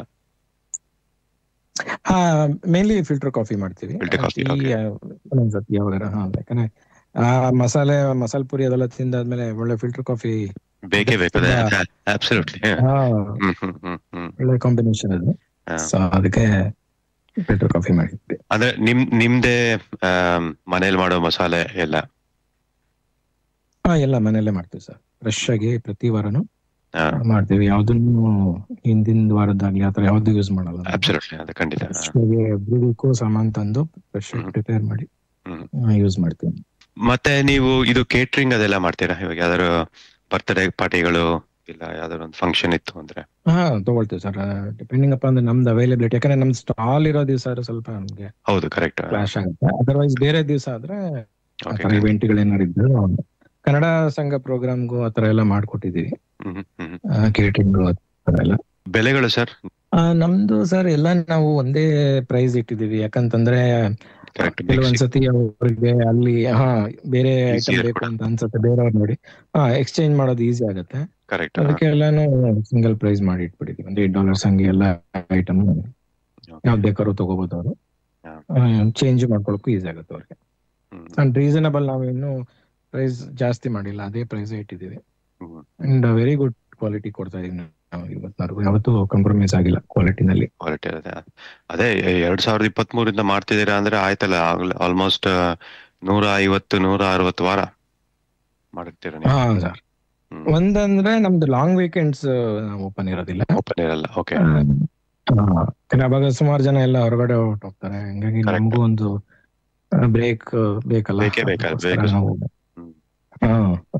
Speaker 10: ಹಾ ಮೇನ್ಲಿ ಫಿಲ್ಟರ್ ಕಾಫಿ ಮಾಡ್ತೀವಿ
Speaker 1: Filter coffee,
Speaker 10: ಟೀ
Speaker 1: okay.
Speaker 10: ಒಂದೊಂದ್ಸತಿ ಯಾವಾಗಾರ ಹಾ ಯಾಕಂದ್ರೆ ಆ ಮಸಾಲೆ ಮಸಾಲ ಪುರಿ ಅದೆಲ್ಲ ತಿಂದಾದ್ಮೇಲೆ ಒಳ್ಳೆ ಫಿಲ್ಟರ್ ಕಾಫಿ
Speaker 1: ಬೇಕೇ ಬೇಕು
Speaker 10: ತುಂಬಾ-
Speaker 1: ಅಬ್ಸಲ್ಯೂಟ್ಲಿ
Speaker 10: ಹಾ
Speaker 1: ಹ್ಮ್ ಹ್ಮ್ ಹ್ಮ್ ಹ್ಮ್
Speaker 10: ಒಳ್ಳೆ ಕಾಂಬಿನೇಷನ್ ಅದು
Speaker 1: ಹಾ.
Speaker 10: ಸೊ ಅದಕ್ಕೆ ಫಿಲ್ಟರ್ ಕಾಫಿ ಮಾಡಿದ್ವಿ
Speaker 1: ಅಂದ್ರೆ ನಿಮ್ ನಿಮ್ದೇ ಮನೇಲಿ ಮಾಡೋ ಮಸಾಲೆ ಎಲ್ಲ
Speaker 10: ಹಾ ಎಲ್ಲ ಮನೆಯಲ್ಲೇ ಮಾಡ್ತೀವಿ ಸರ್ ಫ್ರೆಶ್ ಆಗಿ ಪ್ರತಿ ವಾರನು
Speaker 1: ಹಾ.
Speaker 10: ಮಾಡ್ತೀವಿ ಯಾವ್ದನ್ನು ಹಿಂದಿನ ವಾರದ್ದಾಗ್ಲಿ ಆತರ ಯಾವ್ದು ಯೂಸ್ ಮಾಡಲ್ಲ
Speaker 1: ಅಬ್ಸಲ್ಯೂಟ್ಲಿ ಅದು ಖಂಡಿತ ಹಾ.
Speaker 10: ಫ್ರೆಶ್ ಆಗಿ ಎವ್ರಿ ವೀಕು ಸಾಮಾನ್ ತಂದು ಫ್ರೆಶ್ ಆಗಿ ಪ್ರಿಪೇರ್ ಮಾಡಿ ಯೂಸ್ ಮಾಡ್ತೀವಿ
Speaker 1: ಮತ್ತೆ ನೀವು ಇದು ಕೇಟ್ರಿಂಗ್ ಅದೆಲ್ಲ ಮಾಡ್ತೀರಾ ಇವಾಗ ಯಾವ್ದಾದ್ರು ಬರ್ತ್ಡೇ ಪಾರ್ಟಿಗಳು ಇಲ್ಲ ಯಾವ್ದಾದ್ರು ಒಂದು ಫಂಕ್ಷನ್ ಇತ್ತು ಅಂದ್ರೆ
Speaker 10: ಹಾ ತಗೊಳ್ತೀವಿ ಸರ್ ಡಿಪೆಂಡಿಂಗ್ ಅಪ್ ಅಂದ್ರೆ ನಮ್ದು ಅವೈಲಬಿಲಿಟಿ ಯಾಕಂದ್ರೆ ನಮ್ ಸ್ಟಾಲ್ ಇರೋ ದಿವಸ ಸ್ವಲ್ಪ ನಮ್ಗೆ
Speaker 1: ಹೌದು ಕರೆಕ್ಟ್
Speaker 10: ಕ್ಲಾಶ್ ಆಗುತ್ತೆ ಅದರ್ವೈಸ್ ಬೇರೆ ದಿವಸ ಆದ್ರೆ ಆತರ ಇವೆಂಟ್ಗಳು ಏನಾರು ಇದ್ರು ಕನ್ನಡ ಸಂಘ ಪ್ರೋಗ್ರಾಮ್ಗೂ ಆತರ ಎಲ್ಲ ಮಾಡ್ಕೊಟ್ಟಿದೀವಿ ಕೇಟರಿಂಗ್ ಆತರ ಎಲ್ಲ
Speaker 1: ಬೆಲೆಗಳು ಸರ್
Speaker 10: ಆ, ನಮ್ದು ಸರ್ ಎಲ್ಲ ನಾವು ಒಂದೇ ಪ್ರೈಸ್ ಇಟ್ಟಿದೀವಿ ಯಾಕಂತಂದ್ರೆ ಕೆಲವೊಂದ್ಸತಿ ಅವ್ರಿಗೆ ಅಲ್ಲಿ ಹಾ ಬೇರೆ ಐಟಮ್ ಬೇಕು ಅಂತ ಅನ್ಸುತ್ತೆ ಬೇರೆಯವ್ರು ನೋಡಿ ಹಾ ಎಕ್ಸ್ಚೇಂಜ್ ಮಾಡೋದು ಈಸಿ ಆಗುತ್ತೆ
Speaker 1: ಕರೆಕ್ಟ್
Speaker 10: ಅದಕ್ಕೆ ಎಲ್ಲಾನು ಸಿಂಗಲ್ ಪ್ರೈಸ್ ಮಾಡಿ ಇಟ್ಬಿಟ್ಟಿದೀವಿ ಒಂದು ಏಟ್ ಡಾಲರ್ಸ್ ಹಂಗೆ ಎಲ್ಲ ಐಟಮ್ ಯಾವ್ದು ಬೇಕಾದ್ರೂ ತಗೋಬಹುದು ಅವರು ಚೇಂಜ್ ಮಾಡ್ಕೊಳಕ್ಕೂ ಈಸಿ ಆಗುತ್ತೆ ಅವ್ರಿಗೆ ಅಂಡ್ ರೀಸನಬಲ್ ನಾವು ಇನ್ನು ಪ್ರೈಸ್ ಜಾಸ್ತಿ ಮಾಡಿಲ್ಲ ಅದೇ ಪ್ರೈಸ್ ಇಟ್ಟಿದೀವಿ ಅಂಡ್ ವೆರಿ ಗುಡ್ ಕ್ವಾಲಿಟಿ ಕೊಡ್ತಾ ಇದೀವಿ ನಾವು ಇವತ್ತಿನವರೆಗೂ ಯಾವತ್ತೂ ಕಾಂಪ್ರಮೈಸ್ ಆಗಿಲ್ಲ ಕ್ವಾಲಿಟಿನಲ್ಲಿ
Speaker 1: ಕ್ವಾಲಿಟಿ ಅದೇ ಅದೇ ಎರಡ್ ಸಾವಿರದ ಇಪ್ಪತ್ತ್ ಮೂರಿಂದ ಮಾಡ್ತಿದ್ದೀರಾ ಅಂದ್ರೆ ಆಯ್ತಲ್ಲ ಆಲ್ಮೋಸ್ಟ್ ನೂರ ಐವತ್ತು ನೂರ ಅರವತ್ತು ವಾರ ಮಾಡಿರ್ತೀರ
Speaker 10: ಹಾ ಸರ್ ಒಂದಂದ್ರೆ ನಮ್ದು ಲಾಂಗ್ ವೀಕೆಂಡ್ಸ್ ಓಪನ್ ಇರೋದಿಲ್ಲ
Speaker 1: ಓಪನ್ ಇರಲ್ಲ ಓಕೆ
Speaker 10: ಯಾಕಂದ್ರೆ ಅವಾಗ ಸುಮಾರು ಜನ ಎಲ್ಲ ಹೊರಗಡೆ ಹೊರಟೋಗ್ತಾರೆ ಹಂಗಾಗಿ ನಮಗೂ ಒಂದು ಬ್ರೇಕ್ ಬೇಕಲ್ಲ
Speaker 1: ಬೇಕೇ ಬೇಕಲ್ಲ,
Speaker 10: ಅದಕ್ಕೋಸ್ಕರ
Speaker 1: ಬೇಕು.
Speaker 10: ನಾವು- ಹಾ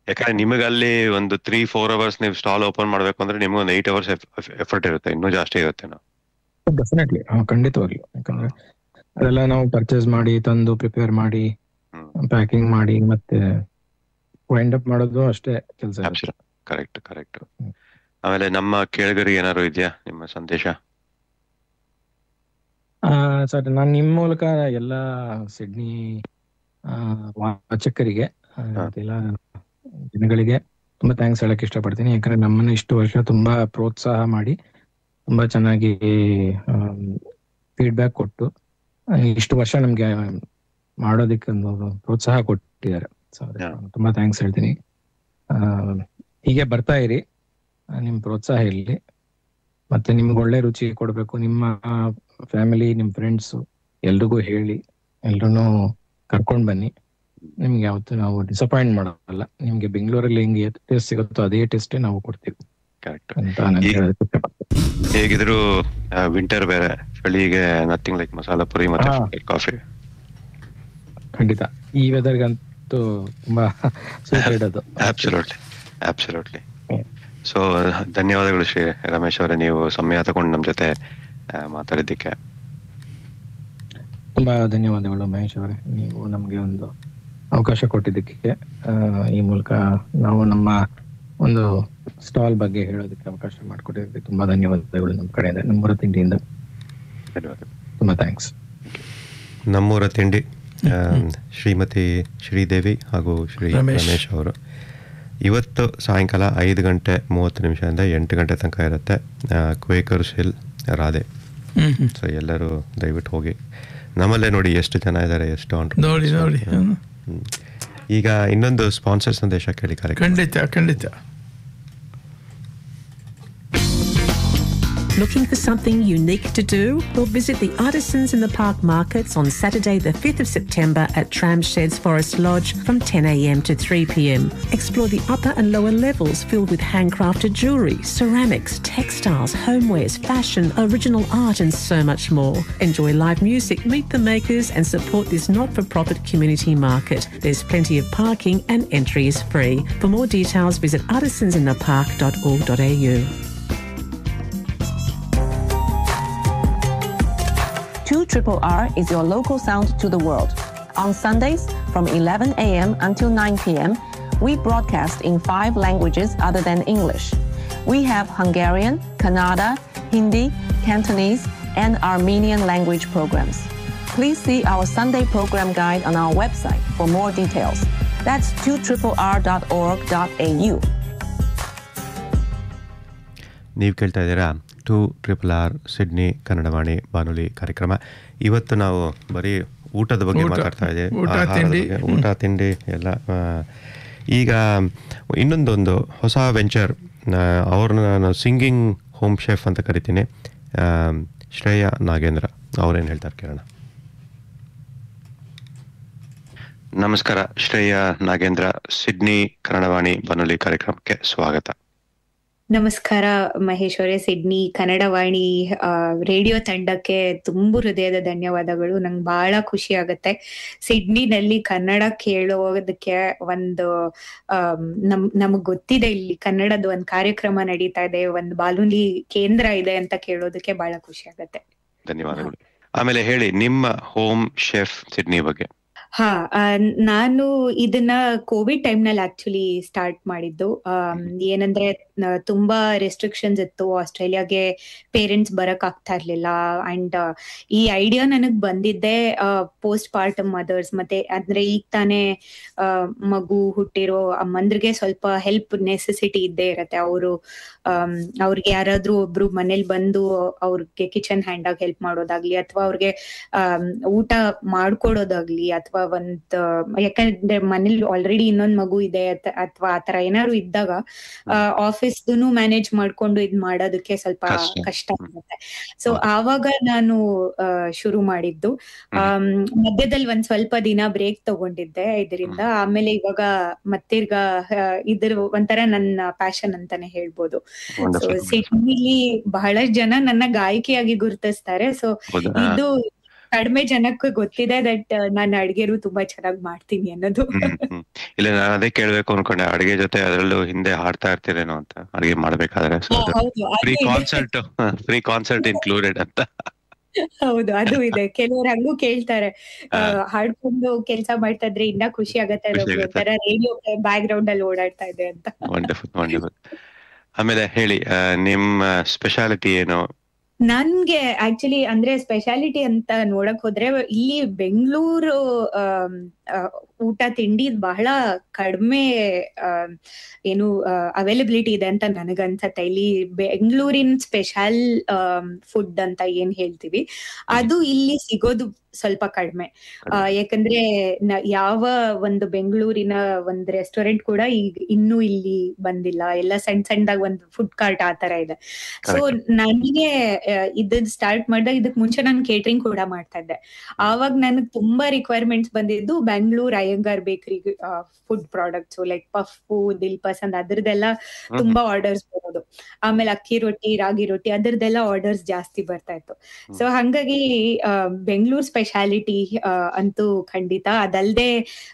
Speaker 1: ಯಾಕಂದ್ರೆ ನಿಮಗೆ ಅಲ್ಲಿ ಒಂದು ತ್ರೀ ಫೋರ್ ಅವರ್ಸ್ ನೀವು ಸ್ಟಾಲ್ ಓಪನ್ ಮಾಡ್ಬೇಕು ಅಂದ್ರೆ ನಿಮ್ಗೆ ಒಂದು ಏಟ್ ಅವರ್ಸ್ ಎಫರ್ಟ್ ಇರುತ್ತೆ ಇನ್ನೂ ಜಾಸ್ತಿ ಇರುತ್ತೆ ನಾವು
Speaker 10: ಡೆಫಿನೆಟ್ಲಿ ಖಂಡಿತವಾಗ್ಲು ಯಾಕಂದ್ರೆ ಅದೆಲ್ಲ ನಾವು ಪರ್ಚೇಸ್ ಮಾಡಿ ತಂದು ಪ್ರಿಪೇರ್ ಮಾಡಿ ಪ್ಯಾಕಿಂಗ್ ಮಾಡಿ ಮತ್ತೆ ವೈಂಡ್ ಅಪ್ ಮಾಡೋದು ಅಷ್ಟೇ ಕೆಲಸ
Speaker 1: ಕರೆಕ್ಟ್ ಕರೆಕ್ಟ್ ಆಮೇಲೆ ನಮ್ಮ ಕೇಳಿಗರಿಗೆ ಏನಾದ್ರು ಇದೆಯಾ ನಿಮ್ಮ ಸಂದೇಶ
Speaker 10: ಸರ್ ನಾನು ನಿಮ್ಮ ಮೂಲಕ ಎಲ್ಲ ಸಿಡ್ನಿ ಆ, ವಾಚಕರಿಗೆ ಆ, ಮತ್ತೆಲ್ಲ ಜನಗಳಿಗೆ ತುಂಬಾ ಥ್ಯಾಂಕ್ಸ್ ಹೇಳಕ್ ಇಷ್ಟಪಡ್ತೀನಿ ಯಾಕಂದ್ರೆ ನಮ್ಮನ್ನ ಇಷ್ಟು ವರ್ಷ ತುಂಬಾ ಪ್ರೋತ್ಸಾಹ ಮಾಡಿ ತುಂಬಾ ಚೆನ್ನಾಗಿ ಫೀಡ್ಬ್ಯಾಕ್ ಕೊಟ್ಟು ಆ, ಇಷ್ಟು ವರ್ಷ ನಮ್ಗೆ ಮಾಡೋದಕ್ಕೆ ಒಂದು ಪ್ರೋತ್ಸಾಹ ಕೊಟ್ಟಿದ್ದಾರೆ ಸೊ ಅದಕ್ಕೆ ತುಂಬಾ ಥ್ಯಾಂಕ್ಸ್ ಹೇಳ್ತೀನಿ ಆ, ಹೀಗೆ ಬರ್ತಾ ಇರಿ ಆ, ನಿಮ್ ಪ್ರೋತ್ಸಾಹ ಇರಲಿ ಮತ್ತೆ ನಿಮ್ಗೆ ಒಳ್ಳೆ ರುಚಿ ಕೊಡ್ಬೇಕು ನಿಮ್ಮ ಫ್ಯಾಮಿಲಿ ನಿಮ್ ಫ್ರೆಂಡ್ಸ್ ಎಲ್ರಿಗೂ ಹೇಳಿ ಎಲ್ರೂ ಕರ್ಕೊಂಡ್ ಬನ್ನಿ ನಿಮ್ಗೆ ಯಾವತ್ತೂ ನಾವು ಡಿಸಪಾಯಿಂಟ್ ಮಾಡಲ್ಲ ನಿಮ್ಗೆ ಬೆಂಗಳೂರಲ್ಲಿ ಹೆಂಗೆ ಟೇಸ್ಟ್ ಸಿಗುತ್ತೋ ಅದೇ ಟೇಸ್ಟೇ ನಾವು ಕೊಡ್ತೀವಿ ಅಂತ ನಾನು ಹೇಳೋದಕ್ಕೆ ಇಷ್ಟಪಡ್ತೀನಿ.
Speaker 1: ಹೇಗಿದ್ರು ವಿಂಟರ್ ಬೇರೆ ಚಳಿಗೆ ನಥಿಂಗ್ ಲೈಕ್ ಮಸಾಲ ಪುರಿ
Speaker 10: ಹಾ.
Speaker 1: ಮತ್ತೆ ಕಾಫಿ
Speaker 10: ಖಂಡಿತ ಈ ವೆದರ್ಗಂತೂ ತುಂಬಾ ಸೂಟೆಡ್ ಅದು
Speaker 1: ಅಬ್ಸಲ್ಯೂಟ್ಲಿ ಅಬ್ಸಲ್ಯೂಟ್ಲಿ ಸೊ ಧನ್ಯವಾದಗಳು ಶ್ರೀ ರಮೇಶ್ ಅವರೇ ನೀವು ಸಮಯ ತಗೊಂಡು ನಮ್ಮ ಜೊತೆ ಆ, ಮಾತಾಡಿದ್ದಕ್ಕೆ
Speaker 10: ತುಂಬಾ ಧನ್ಯವಾದಗಳು ಮಹೇಶ್ ಅವರೇ ನೀವು ನಮ್ಗೆ ಒಂದು ಅವಕಾಶ ಕೊಟ್ಟಿದ್ದಕ್ಕೆ ಆ, ಈ ಮೂಲಕ ನಾವು ನಮ್ಮ ಒಂದು ಸ್ಟಾಲ್ ಬಗ್ಗೆ ಹೇಳೋದಕ್ಕೆ ಅವಕಾಶ ಮಾಡಿಕೊಟ್ಟಿದ್ದಕ್ಕೆ ತುಂಬಾ ಧನ್ಯವಾದಗಳು ನಮ್ಮ ಕಡೆಯಿಂದ ನಮ್ಮೂರ ತಿಂಡಿಯಿಂದ ತುಂಬಾ ಥ್ಯಾಂಕ್ಸ್
Speaker 1: ನಮ್ಮೂರ ತಿಂಡಿ ಆ, ಶ್ರೀಮತಿ ಶ್ರೀದೇವಿ ಹಾಗೂ ಶ್ರೀ
Speaker 9: ರಮೇಶ್.
Speaker 1: ರಮೇಶ್ ಅವರು ಇವತ್ತು ಸಾಯಂಕಾಲ ಐದು ಗಂಟೆ ಮೂವತ್ತು ನಿಮಿಷದಿಂದ ಎಂಟು ಗಂಟೆ ತನಕ ಇರುತ್ತೆ ಕ್ವೇಕರ್ಸ್ ಹಿಲ್ ರಾಧೆ
Speaker 9: ಹ್ಮ್ ಹ್ಮ್.
Speaker 1: ಸೊ ಎಲ್ಲರೂ ದಯವಿಟ್ಟು ಹೋಗಿ ನಮ್ಮಲ್ಲೇ ನೋಡಿ ಎಷ್ಟು ಜನ ಇದ್ದಾರೆ ಎಷ್ಟು
Speaker 9: ನೋಡಿ ನೋಡಿ ಹ್ಮ್.
Speaker 1: ಈಗ ಇನ್ನೊಂದು ಸ್ಪಾನ್ಸರ್ ಸಂದೇಶ ಕೇಳಿ ಕಾರ್ಯಕ್ರಮ
Speaker 9: ಖಂಡಿತ ಖಂಡಿತ
Speaker 11: Looking for something unique to do? Well, visit the Artisans in the Park markets on Saturday, the 5th of September at Tramsheds Forest Lodge from 10am to 3pm. Explore the upper and lower levels filled with handcrafted jewellery, ceramics, textiles, homewares, fashion, original art, and so much more. Enjoy live music, meet the makers, and support this not for profit community market. There's plenty of parking and entry is free. For more details, visit artisansinthepark.org.au.
Speaker 12: 2 Triple R is your local sound to the world. On Sundays from 11 a.m. until 9 p.m., we broadcast in five languages other than English. We have Hungarian, Kannada, Hindi, Cantonese, and Armenian language programs. Please see our Sunday program guide on our website for more details. That's 2rrr.org.au.
Speaker 1: ನೀವು ಕೇಳ್ತಾ ಇದ್ದೀರಾ two triple R Sydney Kannadavani ಬಾನುಲಿ ಕಾರ್ಯಕ್ರಮ ಇವತ್ತು ನಾವು ಬರೀ ಊಟದ ಬಗ್ಗೆ
Speaker 9: ಊಟ.
Speaker 1: ಮಾತಾಡ್ತಾ ಇದ್ದೀವಿ
Speaker 9: ಊಟ,
Speaker 1: ಆಹಾರದ
Speaker 9: ತಿಂಡಿ.
Speaker 1: ಬಗ್ಗೆ, ಊಟ ತಿಂಡಿ ಎಲ್ಲ ಆ, ಈಗ ಇನ್ನೊಂದೊಂದು ಹೊಸ ವೆಂಚರ್ ಅವ್ರನ್ನ ನಾನು ಸಿಂಗಿಂಗ್ ಹೋಮ್ ಶೆಫ್ ಅಂತ ಕರಿತೀನಿ ಆ, ಶ್ರೇಯಾ ನಾಗೇಂದ್ರ ಅವ್ರೇನು ಹೇಳ್ತಾರೆ ಕೇಳೋಣ ನಮಸ್ಕಾರ ಶ್ರೇಯಾ ನಾಗೇಂದ್ರ ಸಿಡ್ನಿ ಕನ್ನಡವಾಣಿ ಬಾನುಲಿ ಕಾರ್ಯಕ್ರಮಕ್ಕೆ ಸ್ವಾಗತ
Speaker 13: ನಮಸ್ಕಾರ ಮಹೇಶ್ ಅವರೇ ಸಿಡ್ನಿ ಕನ್ನಡವಾಣಿ ಆ, ರೇಡಿಯೋ ತಂಡಕ್ಕೆ ತುಂಬು ಹೃದಯದ ಧನ್ಯವಾದಗಳು ನಂಗೆ ಬಹಳ ಖುಷಿ ಆಗುತ್ತೆ ಸಿಡ್ನಿನಲ್ಲಿ ಕನ್ನಡ ಕೇಳೋದಕ್ಕೆ ಒಂದು ಆಮ್, ನಮ್ ನಮಗ್ ಗೊತ್ತಿದೆ ಇಲ್ಲಿ ಕನ್ನಡದ ಒಂದು ಕಾರ್ಯಕ್ರಮ ನಡೀತಾ ಇದೆ ಒಂದು ಬಾನುಲಿ ಕೇಂದ್ರ ಇದೆ ಅಂತ ಕೇಳೋದಕ್ಕೆ ಬಹಳ ಖುಷಿ ಆಗುತ್ತೆ
Speaker 1: ಧನ್ಯವಾದಗಳು ಆಮೇಲೆ ಹೇಳಿ ನಿಮ್ಮ ಹೋಮ್ ಶೆಫ್ ಸಿಡ್ನಿ ಬಗ್ಗೆ
Speaker 13: ಹಾ ಆ, ನಾನು ಇದನ್ನ ಕೋವಿಡ್ ಟೈಮ್ ನಲ್ಲಿ ಆಕ್ಚುಲಿ ಸ್ಟಾರ್ಟ್ ಮಾಡಿದ್ದು ಆಮ್, ಏನಂದ್ರೆ ನ- ತುಂಬಾ ರೆಸ್ಟ್ರಿಕ್ಷನ್ಸ್ ಇತ್ತು ಆಸ್ಟ್ರೇಲಿಯಾಗೆ ಪೇರೆಂಟ್ಸ್ ಬರಕ್ ಆಗ್ತಾ ಇರ್ಲಿಲ್ಲ ಅಂಡ್ ಈ ಐಡಿಯಾ ನನಗ್ ಬಂದಿದ್ದೆ ಪೋಸ್ಟ್ ಪಾರ್ಟಮ್ ಮದರ್ಸ್ ಮತ್ತೆ ಅಂದ್ರೆ ಈಗ ತಾನೇ ಆ, ಮಗು ಹುಟ್ಟಿರೋ ಅಮ್ಮಂದ್ರಿಗೆ ಸ್ವಲ್ಪ ಹೆಲ್ಪ್ ನೆಸೆಸಿಟಿ ಇದ್ದೇ ಇರತ್ತೆ ಅವರು ಅವ್ರಿಗೆ ಯಾರಾದ್ರೂ ಒಬ್ರು ಮನೇಲಿ ಬಂದು ಅವ್ರಿಗೆ ಕಿಚನ್ ಹ್ಯಾಂಡ್ ಆಗಿ ಹೆಲ್ಪ್ ಮಾಡೋದಾಗ್ಲಿ ಅಥವಾ ಅವ್ರಿಗೆ ಆಮ್, ಊಟ ಮಾಡ್ಕೊಡೋದಾಗ್ಲಿ ಅಥವಾ ಒಂದ್ ಯಾಕಂದ್ರೆ ಮನೇಲಿ ಆಲ್ರೆಡಿ ಇನ್ನೊಂದ್ ಮಗು ಇದೆ ಅಥವಾ ಆತರ ಏನಾದ್ರು ಇದ್ದಾಗ ಆಫೀಸ್ದು ಮ್ಯಾನೇಜ್ ಮಾಡ್ಕೊಂಡು ಇದ್ ಮಾಡೋದಕ್ಕೆ ಸ್ವಲ್ಪ
Speaker 14: ಕಷ್ಟ.
Speaker 13: ಕಷ್ಟ ಆಗುತ್ತೆ ಸೊ ಆವಾಗ ನಾನು ಆ, ಶುರು ಮಾಡಿದ್ದು ಆಮ್, ಮಧ್ಯದಲ್ಲಿ ಒಂದ್ ಸ್ವಲ್ಪ ದಿನ ಬ್ರೇಕ್ ತಗೊಂಡಿದ್ದೆ ಇದರಿಂದ ಆಮೇಲೆ ಇವಾಗ ಮತ್ತಿರ್ಗ ಆ, ಇದ್ರ ಒಂಥರ ನನ್ನ ಪ್ಯಾಷನ್ ಅಂತಾನೆ ಹೇಳ್ಬೋದು ಸೊ
Speaker 1: Wonderful.
Speaker 13: ಸಿಡ್ನಿಲಿ ಬಹಳಷ್ಟು ಜನ ನನ್ನ ಗಾಯಕಿಯಾಗಿ ಗುರುತಿಸ್ತಾರೆ ಸೊ
Speaker 1: ಹೌದಾ?
Speaker 13: ಇದು ಕಡಿಮೆ ಜನಕ್ಕೆ ಗೊತ್ತಿದೆ ದಟ್ ನಾನು ಅಡ್ಗೆರು ತುಂಬಾ ಚೆನ್ನಾಗಿ ಮಾಡ್ತೀನಿ ಅನ್ನೋದು
Speaker 1: ಹ್ಮ್ ಹ್ಮ್ ಇಲ್ಲ ನಾನು ಅದೇ ಕೇಳ್ಬೇಕು ಅನ್ಕೊಂಡೆ ಅಡಿಗೆ ಜೊತೆ ಅದರಲ್ಲೂ ಹಿಂದೆ ಹಾಡ್ತಾ ಇರ್ತೀರೇನೋ ಅಂತ ಅಡಿಗೆ ಮಾಡ್ಬೇಕಾದ್ರೆ
Speaker 13: ಹಾ, ಹೌದು, ಅದು
Speaker 1: ಫ್ರೀ
Speaker 13: ಇದೆ.
Speaker 1: ಕಾನ್ಸರ್ಟ್ ಫ್ರೀ ಕಾನ್ಸರ್ಟ್ ಇನ್ಕ್ಲೂಡೆಡ್ ಅಂತ
Speaker 13: ಹೌದು ಅದು ಇದೆ ಕೆಲವ್ರು ಹಂಗೂ ಕೇಳ್ತಾರೆ ಆ, ಹಾಡ್ಕೊಂಡು ಕೆಲಸ ಮಾಡ್ತಾ ಇದ್ರೆ ಇನ್ನ ಖುಷಿ ಆಗತ್ತೆ
Speaker 1: ಖುಷಿ ಆಗುತ್ತೆ.
Speaker 13: ಒಂಥರ ರೇಡಿಯೋ ಬ್ಯಾಕ್ ಗ್ರೌಂಡ್ ಅಲ್ಲಿ ಓಡಾಡ್ತಾ ಇದೆ ಅಂತ
Speaker 1: ವಂಡರ್ಫುಲ್ ವಂಡರ್ಫುಲ್ ಆಮೇಲೆ ಹೇಳಿ ಆ, ನಿಮ್ಮ ಸ್ಪೆಷಾಲಿಟಿ ಏನು
Speaker 13: ನನ್ಗೆ ಆಕ್ಚುಲಿ ಅಂದ್ರೆ ಸ್ಪೆಷಾಲಿಟಿ ಅಂತ ನೋಡಕ್ ಹೋದ್ರೆ ಇಲ್ಲಿ ಬೆಂಗಳೂರು ಆಮ್, ಆ, ಊಟ ತಿಂಡಿ ಬಹಳ ಕಡಿಮೆ ಆಮ್, ಏನು ಅವೈಲಬಿಲಿಟಿ ಇದೆ ಅಂತ ನನಗನ್ಸತ್ತೆ ಇಲ್ಲಿ ಬೆಂಗಳೂರಿನ ಸ್ಪೆಷಲ್ ಫುಡ್ ಅಂತ ಏನ್ ಹೇಳ್ತೀವಿ ಅದು ಇಲ್ಲಿ ಸಿಗೋದು ಸ್ವಲ್ಪ ಕಡಿಮೆ ಆ, ಯಾಕಂದ್ರೆ ನ- ಯಾವ ಒಂದು ಬೆಂಗಳೂರಿನ ಒಂದ್ ರೆಸ್ಟೋರೆಂಟ್ ಕೂಡ ಈಗ ಇನ್ನೂ ಇಲ್ಲಿ ಬಂದಿಲ್ಲ ಎಲ್ಲ ಸಣ್ಣ ಸಣ್ಣದಾಗ ಒಂದು ಫುಡ್ ಕಾರ್ಟ್ ಆ ತರ ಇದೆ ಸೊ ನನಗೆ ಇದನ್ನ ಸ್ಟಾರ್ಟ್ ಮಾಡಿದಾಗ ಇದಕ್ ಮುಂಚೆ ನಾನು ಕೇಟರಿಂಗ್ ಕೂಡ ಮಾಡ್ತಾ ಇದ್ದೆ ಆವಾಗ ನನಗೆ ತುಂಬಾ ರಿಕ್ವೈರ್ಮೆಂಟ್ಸ್ ಬಂದಿದ್ದು Bengaluru Iyengar bakery food products like puff Dil Pasand ಅದ್ರದ್ದೆಲ್ಲ ತುಂಬಾ ಆರ್ಡರ್ಸ್ ಬರೋದು ಆಮೇಲೆ ಅಕ್ಕಿ ರೊಟ್ಟಿ ರಾಗಿ ರೊಟ್ಟಿ ಅದ್ರದ್ದೆಲ್ಲ ಆರ್ಡರ್ಸ್ ಜಾಸ್ತಿ ಬರ್ತಾ ಇತ್ತು ಸೊ ಹಂಗಾಗಿ ಬೆಂಗಳೂರು ಸ್ಪೆಷಾಲಿಟಿ ಅಂತೂ ಖಂಡಿತ ಅದಲ್ಲದೆ